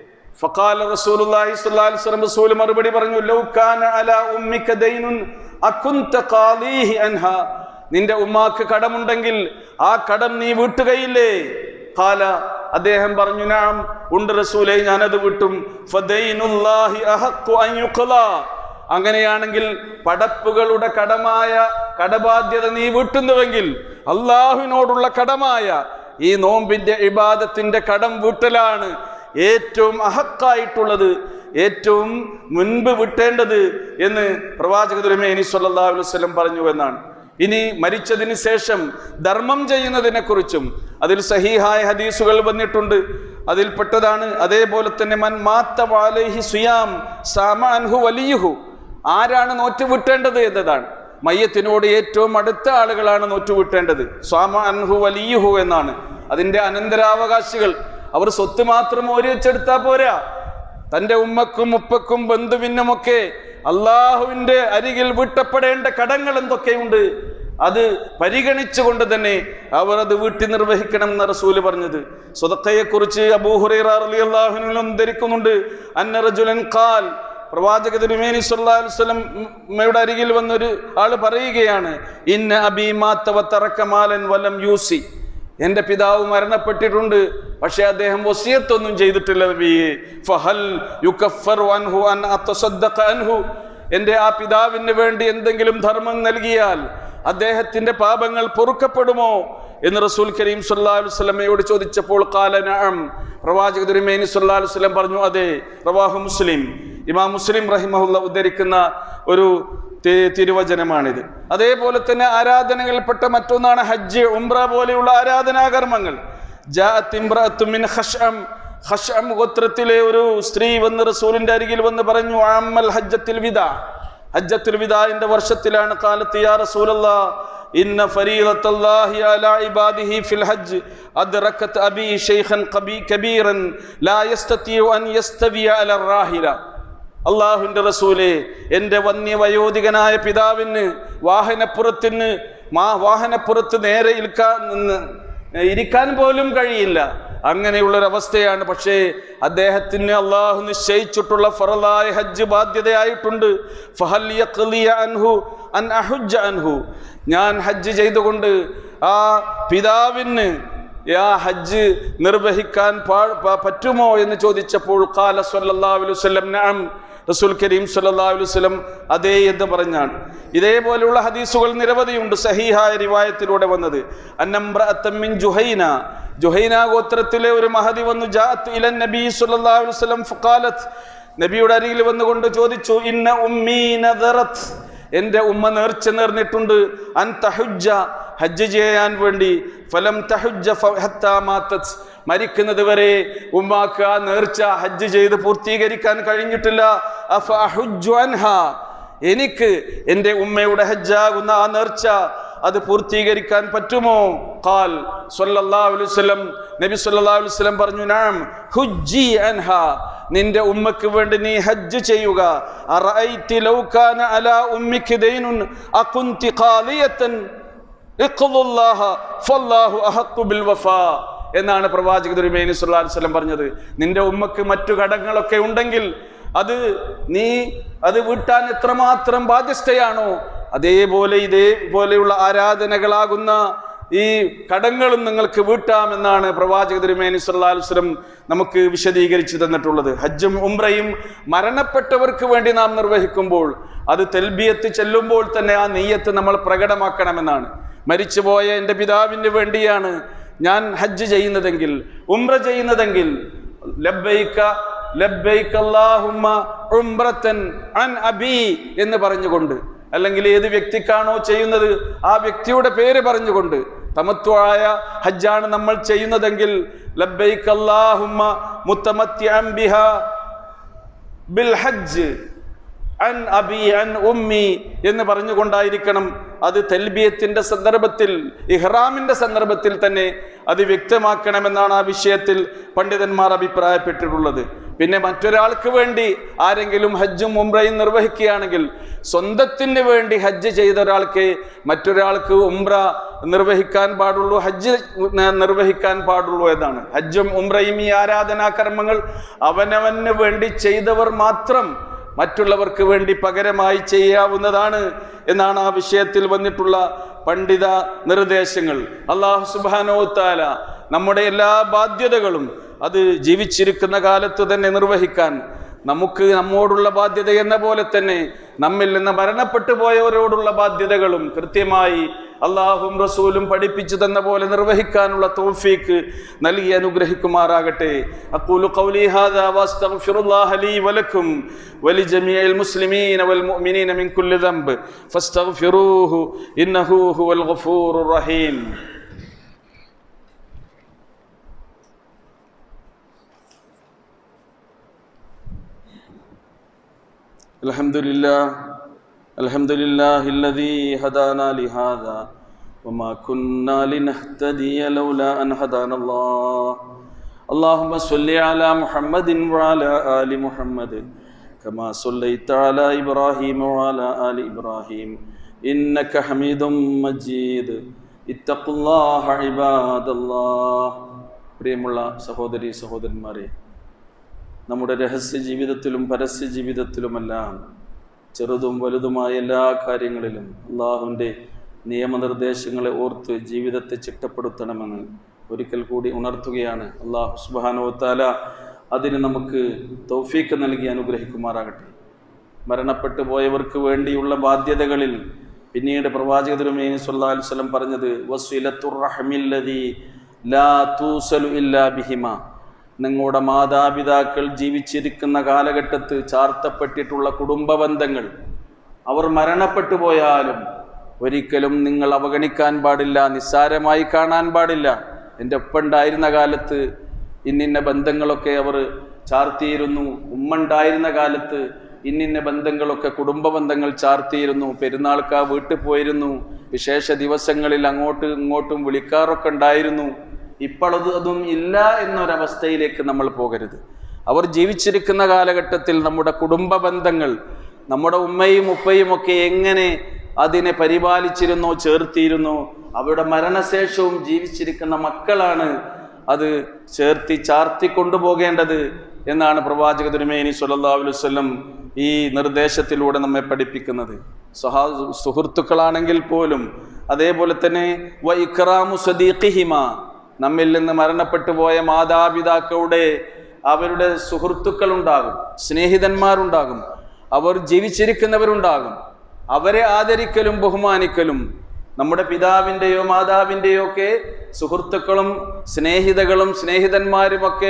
ഫഖാല റസൂലുള്ളാഹി സ്വല്ലല്ലാഹു അലൈഹി വസല്ലം റസൂൽ മറുപടി പറഞ്ഞു ലൗ കാന അലാ ഉമ്മിക ദൈനുൻ അകുൻത ഖാലീഹി അൻഹാ നിന്റെ ഉമ്മാക്ക് കടമുണ്ടെങ്കിൽ ആ കടം നീ വീട്ടുകയില്ലേ ഖാല അദ്ദേഹം പറഞ്ഞു നാം ഉണ്ട് റസൂലേ ഞാനത് വിട്ടും ഫദൈനുല്ലാഹി അഹഖു അൻ യുഖ്ലാ അങ്ങനെയാണെങ്കിൽ പടപ്പുകളുടെ കടമായ കടബാധ്യത നീ വീട്ടുന്നുവെങ്കിൽ അള്ളാഹുവിനോടുള്ള കടമായ ഈ നോമ്പിന്റെ ഇബാദത്തിന്റെ കടം വീട്ടലാണ് ഏറ്റവും അഹക്കായിട്ടുള്ളത് ഏറ്റവും മുൻപ് വിട്ടേണ്ടത് എന്ന് പ്രവാചക തിരുമേനി സല്ലല്ലാഹു അലൈഹി വസല്ലം പറഞ്ഞു എന്നാണ് ഇനി മരിച്ചതിന് ശേഷം ധർമ്മം ചെയ്യുന്നതിനെ കുറിച്ചും അതിൽ സഹീഹായ ഹദീസുകൾ വന്നിട്ടുണ്ട് അതിൽപ്പെട്ടതാണ് അതേപോലെ തന്നെ മൻ മാത്ത വാലൈഹി സുയാം സാമ അൻഹു വലിയുഹു ആരാണ് നോറ്റുവിട്ടേണ്ടത് എന്നതാണ് മയ്യത്തിനോട് ഏറ്റവും അടുത്ത ആളുകളാണ് നോറ്റുവിട്ടേണ്ടത് സ്വാമ അൻഹു വലിയുഹു എന്നാണ് അതിന്റെ അനന്തരാവകാശികൾ അവർ സ്വത്ത് മാത്രം ഓരി വെച്ചെടുത്താൽ പോരാ തന്റെ ഉമ്മക്കും ഉപ്പക്കും ബന്ധുവിനുമൊക്കെ അള്ളാഹുവിന്റെ അരികിൽ വീട്ടപ്പെടേണ്ട കടങ്ങൾ എന്തൊക്കെയുണ്ട് അത് പരിഗണിച്ചുകൊണ്ട് തന്നെ അവർ അത് വീട്ടി നിർവഹിക്കണം എന്ന റസൂല് പറഞ്ഞത് സ്വതക്കയെ കുറിച്ച് അബൂഹുറൈറിയാഹുനും ധരിക്കുന്നുണ്ട് അന്ന റജുലൻ ഖാൽ പ്രവാചക തിരുമേനി സല്ലല്ലാഹു അലൈഹി വസല്ലം യുടെ അരികിൽ വന്നൊരു ആള് പറയുകയാണ് ഇന്ന അബീമാത്തവ തറക്കമാലൻ വലം യൂസി എന്റെ പിതാവ് മരണപ്പെട്ടിട്ടുണ്ട് പക്ഷെ അദ്ദേഹം വസിയത്തൊന്നും ചെയ്തിട്ടില്ല നബിയെ ഫഹൽ യുകഫറു അൻഹു അൻ അത്തസദ്ദഖ അൻഹു എന്റെ ആ പിതാവിന് വേണ്ടി എന്തെങ്കിലും ധർമ്മം നൽകിയാൽ അദ്ദേഹത്തിന്റെ പാപങ്ങൾ പൊറുക്കപ്പെടുമോ എന്ന് റസൂൽ കരീം സല്ലല്ലാഹു അലൈഹി വസല്ലമയോട് ചോദിച്ചപ്പോൾ ഖാല നഅം പ്രവാചക തിരുമേനി സല്ലല്ലാഹു അലൈഹി വസല്ലം പറഞ്ഞു അതെ റവാഹു മുസ്ലിം ഇമാം മുസ്ലിം റഹിമഹുല്ല ഉദ്ധരിക്കുന്ന ഒരു തി- തിരുവചനമാണിത് അതേപോലെ തന്നെ ആരാധനകൾപ്പെട്ട മറ്റൊന്നാണ് ഹജ്ജ് ഉംറ പോലെയുള്ള ആരാധനാകർമ്മങ്ങൾ ജാഅത്ത് ഇംറഅത്തു മിൻ ഖശ്അം ഖശ്അം ഗോത്രത്തിലെ ഒരു സ്ത്രീ വന്ന് റസൂലിന്റെ അരികിൽ വന്ന് പറഞ്ഞു അമ്മൽ ഹജ്ജത്തിൽ വിദാ ഹജ്ജത്തുൽ വിദാഇന്റെ വർഷത്തിലാണ് കാലത്ത് യാ റസൂലല്ലാ ഇന്ന ഫരീദത്തല്ലാഹി അലാ ഇബാദിഹി ഫിൽ ഹജ്ജ് അദ്റക്കത് അബി ശൈഖൻ കബീ കബീറൻ ലാ യസ്തതിഉ അൻ യസ്തവിയ അല റാഹില അള്ളാഹുവിന്റെ റസൂലെ എൻ്റെ വന്യവയോധികനായ പിതാവിന് വാഹനപ്പുറത്തിന് മാ വാഹനപ്പുറത്ത് നേരെ ഇരിക്കാൻ നിന്ന് ഇരിക്കാൻ പോലും കഴിയില്ല അങ്ങനെയുള്ളൊരവസ്ഥയാണ് പക്ഷേ അദ്ദേഹത്തിന് അള്ളാഹു നിശ്ചയിച്ചിട്ടുള്ള ഫറലായ ഹജ്ജ് ബാധ്യതയായിട്ടുണ്ട് ഫഹൽ യഖ്ലിയ അൻഹു അൻ അഹുജ്ജ അൻഹു ഞാൻ ഹജ്ജ് ചെയ്തുകൊണ്ട് ആ പിതാവിന് ആ ഹജ്ജ് നിർവഹിക്കാൻ പാ- പ- പറ്റുമോ എന്ന് ചോദിച്ചപ്പോൾ ഖാല സല്ലല്ലാഹു അലൈഹി വസല്ലം നഅം റസൂൽ കരീം സല്ലല്ലാഹു അലൈഹി വസല്ലം അതേ എന്ന് പറഞ്ഞാണ് ഇതേപോലെയുള്ള ഹദീസുകൾ നിരവധിയുണ്ട് സഹീഹായ റിവായത്തിലൂടെ വന്നത് അന്നംറഅത്തൻ മിൻ ജുഹൈന ജുഹൈന ഗോത്രത്തിലെ ഒരു മഹദി വന്നു ജാഅത്ത് ഇലൻ നബി സല്ലല്ലാഹു അലൈഹി വസല്ലം ഫഖാലത്ത് നബിയുടെ അരികിൽ വന്നുകൊണ്ട് ചോദിച്ചു ഇന്ന ഉമ്മീ നദറത്ത് എൻ്റെ ഉമ്മ നേർച്ച നേർന്നിട്ടുണ്ട് അൻ തഹുജ്ജ ഹജ്ജ് ചെയ്യാൻ വേണ്ടി ഫലം തഹുജ്ജ ഫ- ഹത്താ മാത്തത് മരിക്കുന്നത് വരെ ഉമ്മാക്ക് ആ നേർച്ച ഹജ്ജ് ചെയ്ത് പൂർത്തീകരിക്കാൻ കഴിഞ്ഞിട്ടില്ല അഫ അഹുജ്ജു അൻഹാ എനിക്ക് എൻ്റെ ഉമ്മയുടെ ഹജ്ജാകുന്ന ആ നേർച്ച അത് പൂർത്തീകരിക്കാൻ പറ്റുമോ ഖാൽ സല്ലല്ലാഹു അലൈഹി വസല്ലം നബി സല്ലല്ലാഹു അലൈഹി വസല്ലം പറഞ്ഞു നാം ഹുജ്ജി അൻഹ നിന്റെ ഉമ്മക്ക് വേണ്ടി നീ ഹജ്ജ് ചെയ്യുക അറഅയ്തി ലൗ കാന അലാ ഉമ്മിക്ക് ദൈനുൻ അകുന്തി ഖാലിയതൻ ഇഖ്ളുല്ലാഹ ഫല്ലാഹു അഹഖു ബിൽ വഫാ എന്നാണ് പ്രവാചക തിരുമേനി സല്ലല്ലാഹു അലൈഹി വസല്ലം പറഞ്ഞത് നിന്റെ ഉമ്മക്ക് മറ്റു കടങ്ങളൊക്കെ ഉണ്ടെങ്കിൽ അത് നീ അത് വീട്ടാൻ എത്രമാത്രം ബാധ്യസ്ഥയാണോ അതേപോലെ ഇതേപോലെയുള്ള ആരാധനകളാകുന്ന ഈ കടങ്ങളും നിങ്ങൾക്ക് വീട്ടാമെന്നാണ് പ്രവാചക തിരുമേനി സല്ലല്ലാഹു അലൈഹി വസല്ലം നമുക്ക് വിശദീകരിച്ചു തന്നിട്ടുള്ളത് ഹജ്ജും ഉംറയും മരണപ്പെട്ടവർക്ക് വേണ്ടി നാം നിർവഹിക്കുമ്പോൾ അത് തെൽബിയത്ത് ചെല്ലുമ്പോൾ തന്നെ ആ നെയ്യത്ത് നമ്മൾ പ്രകടമാക്കണമെന്നാണ് മരിച്ചുപോയ എൻ്റെ പിതാവിന് വേണ്ടിയാണ് ഞാൻ ഹജ്ജ് ചെയ്യുന്നതെങ്കിൽ ഉംറ ചെയ്യുന്നതെങ്കിൽ ലബ്ബൈക ലബ്ബൈക അല്ലാഹുമ്മ ഉംറത്തൻ അൻ അബി എന്ന് പറഞ്ഞുകൊണ്ട് അല്ലെങ്കിൽ ഏത് വ്യക്തിക്കാണോ ചെയ്യുന്നത് ആ വ്യക്തിയുടെ പേര് പറഞ്ഞുകൊണ്ട് തമത്വമായ ഹജ്ജാണ് നമ്മൾ ചെയ്യുന്നതെങ്കിൽ ലബ്ബൈക അല്ലാഹുമ്മ മുത്തമത്തിഅൻ ബിഹാ ബിൽ ഹജ്ജ് അൻ അബി അൻ ഉമ്മി എന്ന് പറഞ്ഞുകൊണ്ടായിരിക്കണം അത് തെൽബിയത്തിന്റെ സന്ദർഭത്തിൽ ഇഹ്റാമിന്റെ സന്ദർഭത്തിൽ തന്നെ അത് വ്യക്തമാക്കണമെന്നാണ് ആ വിഷയത്തിൽ പണ്ഡിതന്മാർ അഭിപ്രായപ്പെട്ടിട്ടുള്ളത് പിന്നെ മറ്റൊരാൾക്ക് വേണ്ടി ആരെങ്കിലും ഹജ്ജും ഉംറയും നിർവഹിക്കുകയാണെങ്കിൽ സ്വന്തത്തിന് വേണ്ടി ഹജ്ജ് ചെയ്ത ഒരാൾക്ക് മറ്റൊരാൾക്ക് ഉംറ നിർവഹിക്കാൻ പാടുള്ളൂ ഹജ്ജ് ന- നിർവഹിക്കാൻ പാടുള്ളൂ എന്നാണ് ഹജ്ജും ഉംറയും ഈ ആരാധനാ കർമ്മങ്ങൾ അവനവന് വേണ്ടി ചെയ്തവർ മാത്രം മറ്റുള്ളവർക്ക് വേണ്ടി പകരമായി ചെയ്യാവുന്നതാണ് എന്നാണ് ആ വിഷയത്തിൽ വന്നിട്ടുള്ള പണ്ഡിത നിർദ്ദേശങ്ങൾ അള്ളാഹു സുബാനോ താല നമ്മുടെ എല്ലാ ബാധ്യതകളും അത് ജീവിച്ചിരിക്കുന്ന കാലത്ത് തന്നെ നിർവഹിക്കാൻ നമുക്ക് നമ്മോടുള്ള ബാധ്യത എന്ന പോലെ തന്നെ നമ്മിൽ നിന്ന് മരണപ്പെട്ടു പോയവരോടുള്ള ബാധ്യതകളും കൃത്യമായി അള്ളാഹും റസൂലും പഠിപ്പിച്ചു തന്ന പോലെ നിർവഹിക്കാനുള്ള തൗഫീക്ക് നൽകി അനുഗ്രഹിക്കുമാറാകട്ടെ അഖൂലു ഖൗലി ഹാദാ വസ്തഗ്ഫിറുല്ലാഹ ലീ വലക്കും വലിജമീഇൽ മുസ്ലിമീന വൽ മുഅ്മിനീന മിൻ കുല്ലി ദംബ് ഫസ്തഗ്ഫിറൂഹു ഇന്നഹു ഹുവൽ ഗഫൂറുർ റഹീം الحمد لله الحمد لله الذي هدانا لهذا وما كنا لنهتدي لولا أن هدانا الله اللهم صل على محمد وعلى آل محمد كما صليت على إبراهيم وعلى آل إبراهيم إنك حميد مجيد اتقوا الله عباد الله പ്രിയമുള്ള സഹോദരി സഹോദരന്മാരെ നമ്മുടെ രഹസ്യ ജീവിതത്തിലും പരസ്യ ജീവിതത്തിലുമെല്ലാം ചെറുതും വലുതുമായ എല്ലാ കാര്യങ്ങളിലും അള്ളാഹുവിൻ്റെ നിയമനിർദ്ദേശങ്ങളെ ഓർത്ത് ജീവിതത്തെ ചിട്ടപ്പെടുത്തണമെന്ന് ഒരിക്കൽ കൂടി ഉണർത്തുകയാണ് അള്ളാഹു സുബാനോ താല അതിന് നമുക്ക് തൗഫീക്ക് നൽകി അനുഗ്രഹിക്കുമാറാകട്ടെ മരണപ്പെട്ടു പോയവർക്ക് വേണ്ടിയുള്ള ബാധ്യതകളിൽ പിന്നീട് പ്രവാചക തിരുമേനി സല്ലല്ലാഹു അലൈഹി വസല്ലം പറഞ്ഞത് വസ്വിലത്തുർ റഹ്മില്ലദി ലാ തൂസലു ഇല്ലാ ബിഹിമ നിങ്ങളുടെ മാതാപിതാക്കൾ ജീവിച്ചിരിക്കുന്ന കാലഘട്ടത്ത് ചാർത്തപ്പെട്ടിട്ടുള്ള കുടുംബ ബന്ധങ്ങൾ അവർ മരണപ്പെട്ടു പോയാലും ഒരിക്കലും നിങ്ങൾ അവഗണിക്കാൻ പാടില്ല നിസ്സാരമായി കാണാൻ പാടില്ല എൻ്റെ ഒപ്പം ഉണ്ടായിരുന്ന കാലത്ത് ഇന്നിന്ന ബന്ധങ്ങളൊക്കെ അവർ ചാർത്തിയിരുന്നു ഉമ്മ ഉണ്ടായിരുന്ന കാലത്ത് ഇന്നിന്ന ബന്ധങ്ങളൊക്കെ കുടുംബ ബന്ധങ്ങൾ ചാർത്തിയിരുന്നു പെരുന്നാൾക്ക് ആ വീട്ടിൽ പോയിരുന്നു വിശേഷ ദിവസങ്ങളിൽ അങ്ങോട്ടും ഇങ്ങോട്ടും വിളിക്കാറൊക്കെ ഉണ്ടായിരുന്നു ഇപ്പോഴത് അതും ഇല്ല എന്നൊരവസ്ഥയിലേക്ക് നമ്മൾ പോകരുത് അവർ ജീവിച്ചിരിക്കുന്ന കാലഘട്ടത്തിൽ നമ്മുടെ കുടുംബ ബന്ധങ്ങൾ നമ്മുടെ ഉമ്മയും ഉപ്പയും ഒക്കെ എങ്ങനെ അതിനെ പരിപാലിച്ചിരുന്നോ ചേർത്തിയിരുന്നോ അവരുടെ മരണശേഷവും ജീവിച്ചിരിക്കുന്ന മക്കളാണ് അത് ചേർത്തി ചാർത്തി കൊണ്ടുപോകേണ്ടത് എന്നാണ് പ്രവാചക തിരുമേനി സല്ലല്ലാഹു അലൈഹി വസല്ലം ഈ നിർദ്ദേശത്തിലൂടെ നമ്മെ പഠിപ്പിക്കുന്നത് സഹാ സുഹൃത്തുക്കളാണെങ്കിൽ പോലും അതേപോലെ തന്നെ വ ഇക്റാമു സദീഖിഹിമ നമ്മിൽ നിന്ന് മരണപ്പെട്ടു പോയ മാതാപിതാക്കളുടെ അവരുടെ സുഹൃത്തുക്കളുണ്ടാകും സ്നേഹിതന്മാരുണ്ടാകും അവർ ജീവിച്ചിരിക്കുന്നവരുണ്ടാകും അവരെ ആദരിക്കലും ബഹുമാനിക്കലും നമ്മുടെ പിതാവിൻ്റെയോ മാതാവിൻ്റെയോ ഒക്കെ സുഹൃത്തുക്കളും സ്നേഹിതകളും സ്നേഹിതന്മാരുമൊക്കെ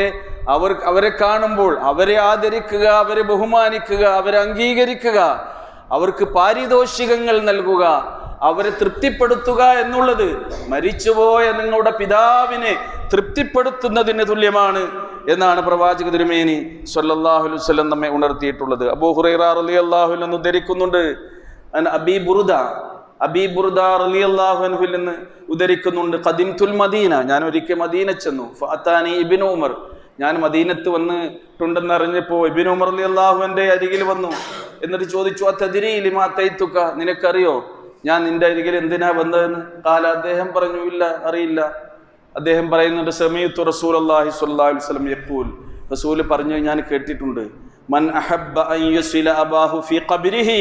അവർ അവരെ കാണുമ്പോൾ അവരെ ആദരിക്കുക അവരെ ബഹുമാനിക്കുക അവരെ അംഗീകരിക്കുക അവർക്ക് പാരിതോഷികങ്ങൾ നൽകുക അവരെ തൃപ്തിപ്പെടുത്തുക എന്നുള്ളത് മരിച്ചുപോയ നിങ്ങളുടെ പിതാവിനെ തൃപ്തിപ്പെടുത്തുന്നതിന് തുല്യമാണ് എന്നാണ് പ്രവാചക തിരുമേനി സല്ലല്ലാഹു അലൈഹി വസല്ലം നമ്മെ ഉണർത്തിയിട്ടുള്ളത് അബൂ ഹുറൈറ റളിയല്ലാഹു അൻഹു ധരിക്കുന്നുണ്ട് അൻ അബീ ബുറുദ അബീ ബുറുദ റളിയല്ലാഹു അൻഹുവിൽ നിന്ന് ഉദ്ധരിക്കുന്നുണ്ട് ഖദിംതുൽ മദീന ഞാൻ ഒരിക്കൽ മദീന ചെന്നു ഫഅതാനി ഇബ്നു ഉമർ ഞാൻ മദീനത്ത് വന്നിട്ടുണ്ടെന്ന് അറിഞ്ഞപ്പോൾ ഇബിൻ ഉമർ അലി അള്ളാഹുവിന്റെ അരികിൽ വന്നു എന്നിട്ട് ചോദിച്ചു ആ തതിരി ലിമാ തൈത്തുക്ക നിനക്കറിയോ ഞാൻ നിന്റെ അരികിൽ എന്തിനാ വന്നതെന്ന് കാല അദ്ദേഹം പറഞ്ഞു ഇല്ല അറിയില്ല അദ്ദേഹം പറയുന്നുണ്ട് സമീത്തു റസൂൽ അള്ളാഹി സ്വല്ലല്ലാഹു അലൈഹി വസല്ലം യഖൂൽ റസൂൽ പറഞ്ഞു ഞാൻ കേട്ടിട്ടുണ്ട് മൻ അഹബ്ബ അൻ യുസില അബാഹു ഫീ ഖബ്രിഹി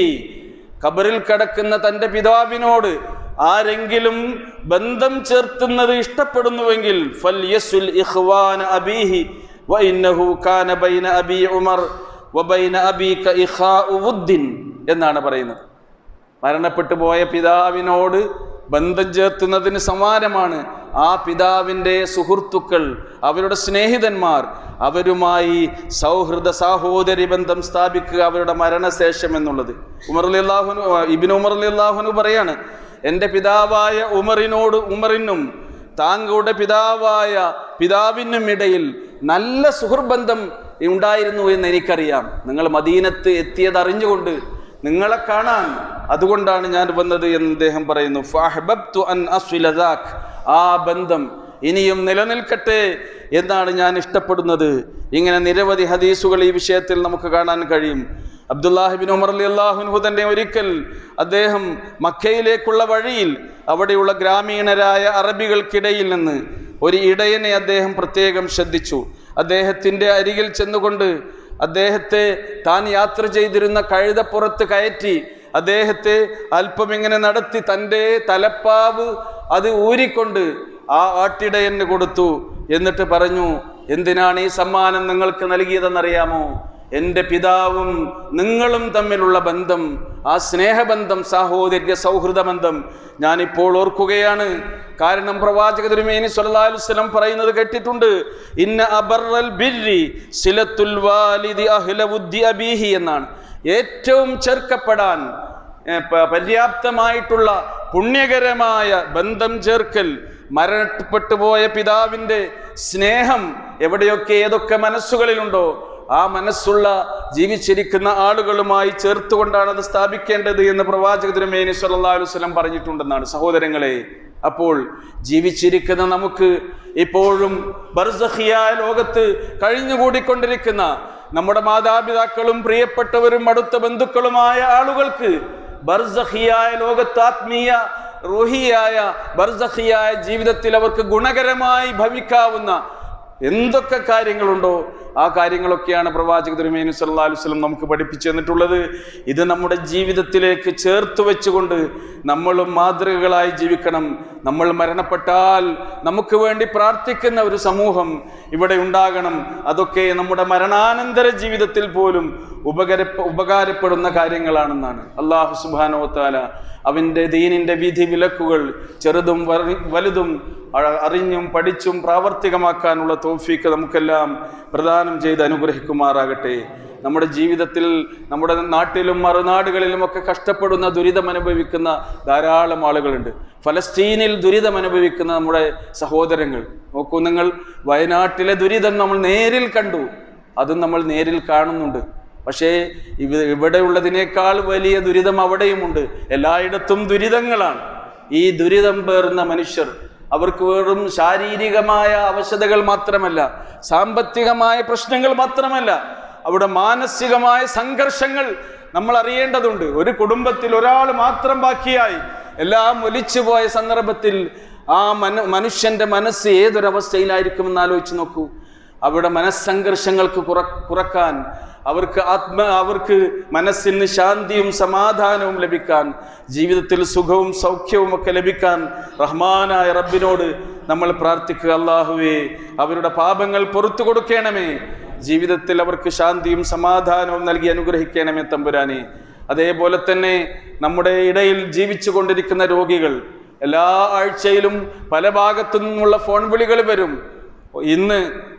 ഖബറിൽ കിടക്കുന്ന തന്റെ പിതാവിനോട് ആരെങ്കിലും ബന്ധം ചേർത്തുന്നത് ഇഷ്ടപ്പെടുന്നുവെങ്കിൽ ഫൽ യസുൽ ഇഖ്വാന അബീഹി വഇന്നഹു കാന ബൈന അബി ഉമർ വബൈന അബീക ഇഖാഉ വുദ്ദിൻ എന്നാണ് പറയുന്നത് മരണപ്പെട്ടു പോയ പിതാവിനോട് ബന്ധം ചേർത്തുന്നതിന് സമാനമാണ് ആ പിതാവിൻ്റെ സുഹൃത്തുക്കൾ അവരുടെ സ്നേഹിതന്മാർ അവരുമായി സൗഹൃദ സാഹോദര്യ ബന്ധം സ്ഥാപിക്കുക അവരുടെ മരണശേഷം എന്നുള്ളത് ഉമർ അലി അള്ളാഹുനു ഇബിൻ ഉമർ അലി അള്ളാഹുനു പറയാണ് എൻ്റെ പിതാവായ ഉമറിനോട് ഉമറിനും താങ്കളുടെ പിതാവായ പിതാവിനും ഇടയിൽ നല്ല സുഹൃബന്ധം ഉണ്ടായിരുന്നു എന്ന് എനിക്കറിയാം നിങ്ങൾ മദീനത്ത് എത്തിയത് അറിഞ്ഞുകൊണ്ട് നിങ്ങളെ കാണാൻ അതുകൊണ്ടാണ് ഞാൻ വന്നത് എന്ന് അദ്ദേഹം പറയുന്നു ഫഅഹ്ബബ്തു അൻ അസ്വില ദാക്ക്. ആ ബന്ധം ഇനിയും നിലനിൽക്കട്ടെ എന്നാണ് ഞാൻ ഇഷ്ടപ്പെടുന്നത് ഇങ്ങനെ നിരവധി ഹദീസുകൾ ഈ വിഷയത്തിൽ നമുക്ക് കാണാൻ കഴിയും അബ്ദുല്ലാഹിബിൻ ഉമർ അലി അള്ളാഹുൻഹു തന്നെ ഒരിക്കൽ അദ്ദേഹം മക്കയിലേക്കുള്ള വഴിയിൽ അവിടെയുള്ള ഗ്രാമീണരായ അറബികൾക്കിടയിൽ നിന്ന് ഒരു ഇടയനെ അദ്ദേഹം പ്രത്യേകം ശ്രദ്ധിച്ചു അദ്ദേഹത്തിൻ്റെ അരികിൽ ചെന്നുകൊണ്ട് അദ്ദേഹത്തെ താൻ യാത്ര ചെയ്തിരുന്ന കഴുതപ്പുറത്ത് കയറ്റി അദ്ദേഹത്തെ അല്പം ഇങ്ങനെ നടത്തി തൻ്റെ തലപ്പാവ് അത് ഊരിക്കൊണ്ട് ആ ആട്ടിടയന് കൊടുത്തു എന്നിട്ട് പറഞ്ഞു എന്തിനാണ് ഈ സമ്മാനം നിങ്ങൾക്ക് നൽകിയതെന്നറിയാമോ എൻ്റെ പിതാവും നിങ്ങളും തമ്മിലുള്ള ബന്ധം ആ സ്നേഹബന്ധം സാഹോദര്യ സൗഹൃദ ബന്ധം ഞാനിപ്പോൾ ഓർക്കുകയാണ് കാരണം പ്രവാചക തിരുമേനി സല്ലല്ലാഹു അലൈഹി വസല്ലം പറയുന്നത് കേട്ടിട്ടുണ്ട് ഇന്ന അബറൽ ബിർരി സിലത്തുൽ വാലിദി അഹ്ല വുദ്ദി അബീഹി എന്നാണ് ഏറ്റവും ചേർക്കപ്പെടാൻ ഏ, പ- പര്യാപ്തമായിട്ടുള്ള പുണ്യകരമായ ബന്ധം ചേർക്കൽ മരണപ്പെട്ടു പോയ പിതാവിൻ്റെ സ്നേഹം എവിടെയൊക്കെ ഏതൊക്കെ മനസ്സുകളിലുണ്ടോ ആ മനസ്സുള്ള ജീവിച്ചിരിക്കുന്ന ആളുകളുമായി ചേർത്തുകൊണ്ടാണ് അത് സ്ഥാപിക്കേണ്ടത് എന്ന് പ്രവാചക തിരുമേനി സല്ലല്ലാഹു അലൈഹി വസല്ലം പറഞ്ഞിട്ടുണ്ടെന്നാണ് സഹോദരങ്ങളെ അപ്പോൾ ജീവിച്ചിരിക്കുന്ന നമുക്ക് ഇപ്പോഴും ബർസഖിയായ ലോകത്ത് കഴിഞ്ഞുകൂടിക്കൊണ്ടിരിക്കുന്ന നമ്മുടെ മാതാപിതാക്കളും പ്രിയപ്പെട്ടവരും അടുത്ത ബന്ധുക്കളുമായ ആളുകൾക്ക് ബർസഖിയായ ലോകത്ത് ആത്മീയ റൂഹിയായ ബർസഖിയായ ജീവിതത്തിൽ അവർക്ക് ഗുണകരമായി ഭവിക്കാവുന്ന എന്തൊക്കെ കാര്യങ്ങളുണ്ടോ ആ കാര്യങ്ങളൊക്കെയാണ് പ്രവാചക തിരുമേനി സല്ലല്ലാഹു അലൈഹി വസല്ലം നമുക്ക് പഠിപ്പിച്ചു തന്നിട്ടുള്ളത് ഇത് നമ്മുടെ ജീവിതത്തിലേക്ക് ചേർത്ത് വെച്ചുകൊണ്ട് നമ്മളും മാതൃകകളായി ജീവിക്കണം നമ്മൾ മരണപ്പെട്ടാൽ നമുക്ക് വേണ്ടി പ്രാർത്ഥിക്കുന്ന ഒരു സമൂഹം ഇവിടെ ഉണ്ടാകണം അതൊക്കെ നമ്മുടെ മരണാനന്തര ജീവിതത്തിൽ പോലും ഉപകര ഉപകാരപ്പെടുന്ന കാര്യങ്ങളാണെന്നാണ് അള്ളാഹു സുബാനോ താല അവൻ്റെ ദീനിൻ്റെ വിധി വിലക്കുകൾ ചെറുതും വറി- വലുതും അ- അറിഞ്ഞും പഠിച്ചും പ്രാവർത്തികമാക്കാനുള്ള തോഫീക്ക് നമുക്കെല്ലാം പ്രദാനം ചെയ്ത് അനുഗ്രഹിക്കുമാറാകട്ടെ നമ്മുടെ ജീവിതത്തിൽ നമ്മുടെ നാട്ടിലും മറുനാടുകളിലും ഒക്കെ കഷ്ടപ്പെടുന്ന ദുരിതം അനുഭവിക്കുന്ന ധാരാളം ആളുകളുണ്ട് ഫലസ്തീനിൽ ദുരിതം അനുഭവിക്കുന്ന നമ്മുടെ സഹോദരങ്ങൾ നോക്കൂ നിങ്ങൾ വയനാട്ടിലെ ദുരിതം നമ്മൾ നേരിൽ കണ്ടു അതും നമ്മൾ നേരിൽ കാണുന്നുണ്ട് പക്ഷേ ഇവ ഇവിടെയുള്ളതിനേക്കാൾ വലിയ ദുരിതം അവിടെയുമുണ്ട് എല്ലായിടത്തും ദുരിതങ്ങളാണ് ഈ ദുരിതം പേർന്ന മനുഷ്യർ അവർക്ക് വെറും ശാരീരികമായ അവശതകൾ മാത്രമല്ല സാമ്പത്തികമായ പ്രശ്നങ്ങൾ മാത്രമല്ല അവിടെ മാനസികമായ സംഘർഷങ്ങൾ നമ്മൾ അറിയേണ്ടതുണ്ട് ഒരു കുടുംബത്തിൽ ഒരാൾ മാത്രം ബാക്കിയായി എല്ലാം ഒലിച്ചു പോയ സന്ദർഭത്തിൽ ആ മനു മനുഷ്യന്റെ മനസ്സ് ഏതൊരവസ്ഥയിലായിരിക്കുമെന്ന് ആലോചിച്ച് നോക്കൂ അവിടെ മനസ്സംഘർഷങ്ങൾക്ക് കുറ കുറക്കാൻ അവർക്ക് ആത്മ അവർക്ക് മനസ്സിന് ശാന്തിയും സമാധാനവും ലഭിക്കാൻ ജീവിതത്തിൽ സുഖവും സൗഖ്യവും ഒക്കെ ലഭിക്കാൻ റഹ്മാനായ റബ്ബിനോട് നമ്മൾ പ്രാർത്ഥിക്കുക അള്ളാഹുവേ അവരുടെ പാപങ്ങൾ പുറത്തു കൊടുക്കണമേ ജീവിതത്തിൽ അവർക്ക് ശാന്തിയും സമാധാനവും നൽകി അനുഗ്രഹിക്കണമേ തമ്പുരാനെ അതേപോലെ തന്നെ നമ്മുടെ ഇടയിൽ ജീവിച്ചു കൊണ്ടിരിക്കുന്ന രോഗികൾ എല്ലാ ആഴ്ചയിലും പല ഭാഗത്തു നിന്നുള്ള ഫോൺ വിളികൾ വരും ഇന്ന്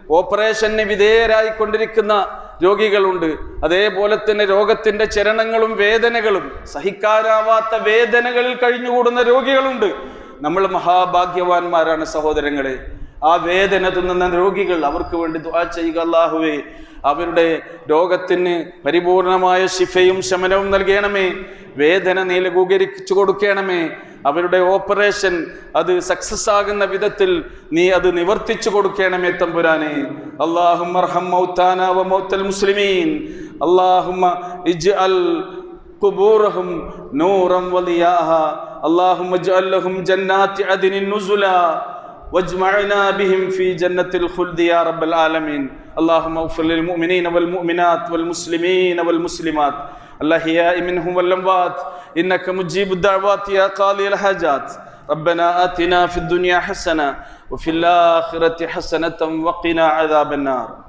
ഓപ്പറേഷന് വിധേയരായിക്കൊണ്ടിരിക്കുന്ന രോഗികളുണ്ട് അതേപോലെ തന്നെ രോഗത്തിന്റെ ചരണങ്ങളും വേദനകളും സഹിക്കാനാവാത്ത വേദനകളിൽ കഴിഞ്ഞുകൂടുന്ന രോഗികളുണ്ട് നമ്മൾ മഹാഭാഗ്യവാന്മാരാണ് സഹോദരങ്ങളെ ആ വേദന തിന്നുന്ന രോഗികൾ അവർക്ക് വേണ്ടി ദുആ ചെയ്യുക അല്ലാഹുവേ അവരുടെ രോഗത്തിന് പരിപൂർണമായ ശിഫയും ശമനവും നൽകണമേ വേദന നീ ലഘൂകരിച്ചു കൊടുക്കണമേ അവരുടെ ഓപ്പറേഷൻ അത് സക്സസ് ആകുന്ന വിധത്തിൽ നീ അത് നിവർത്തിച്ചു കൊടുക്കണമേ തമ്പുരാനെ അള്ളാഹുമ്മ അർഹം മൗത്താന വ മൗത്തൽ മുസ്ലിമീൻ അള്ളാഹുമ്മ ഇജ്അൽ قبورهم نورا وضياها اللهم اجعل لهم جنات عدن نزلا واجمعنا بهم في جنة الخلد يا رب العالمين اللهم اغفر للمؤمنين والمؤمنات والمسلمين والمسلمات الأحياء منهم والأموات إنك مجيب الدعوات يا قاضي الحاجات ربنا آتنا في الدنيا حسنة وفي الآخرة حسنة وقنا عذاب النار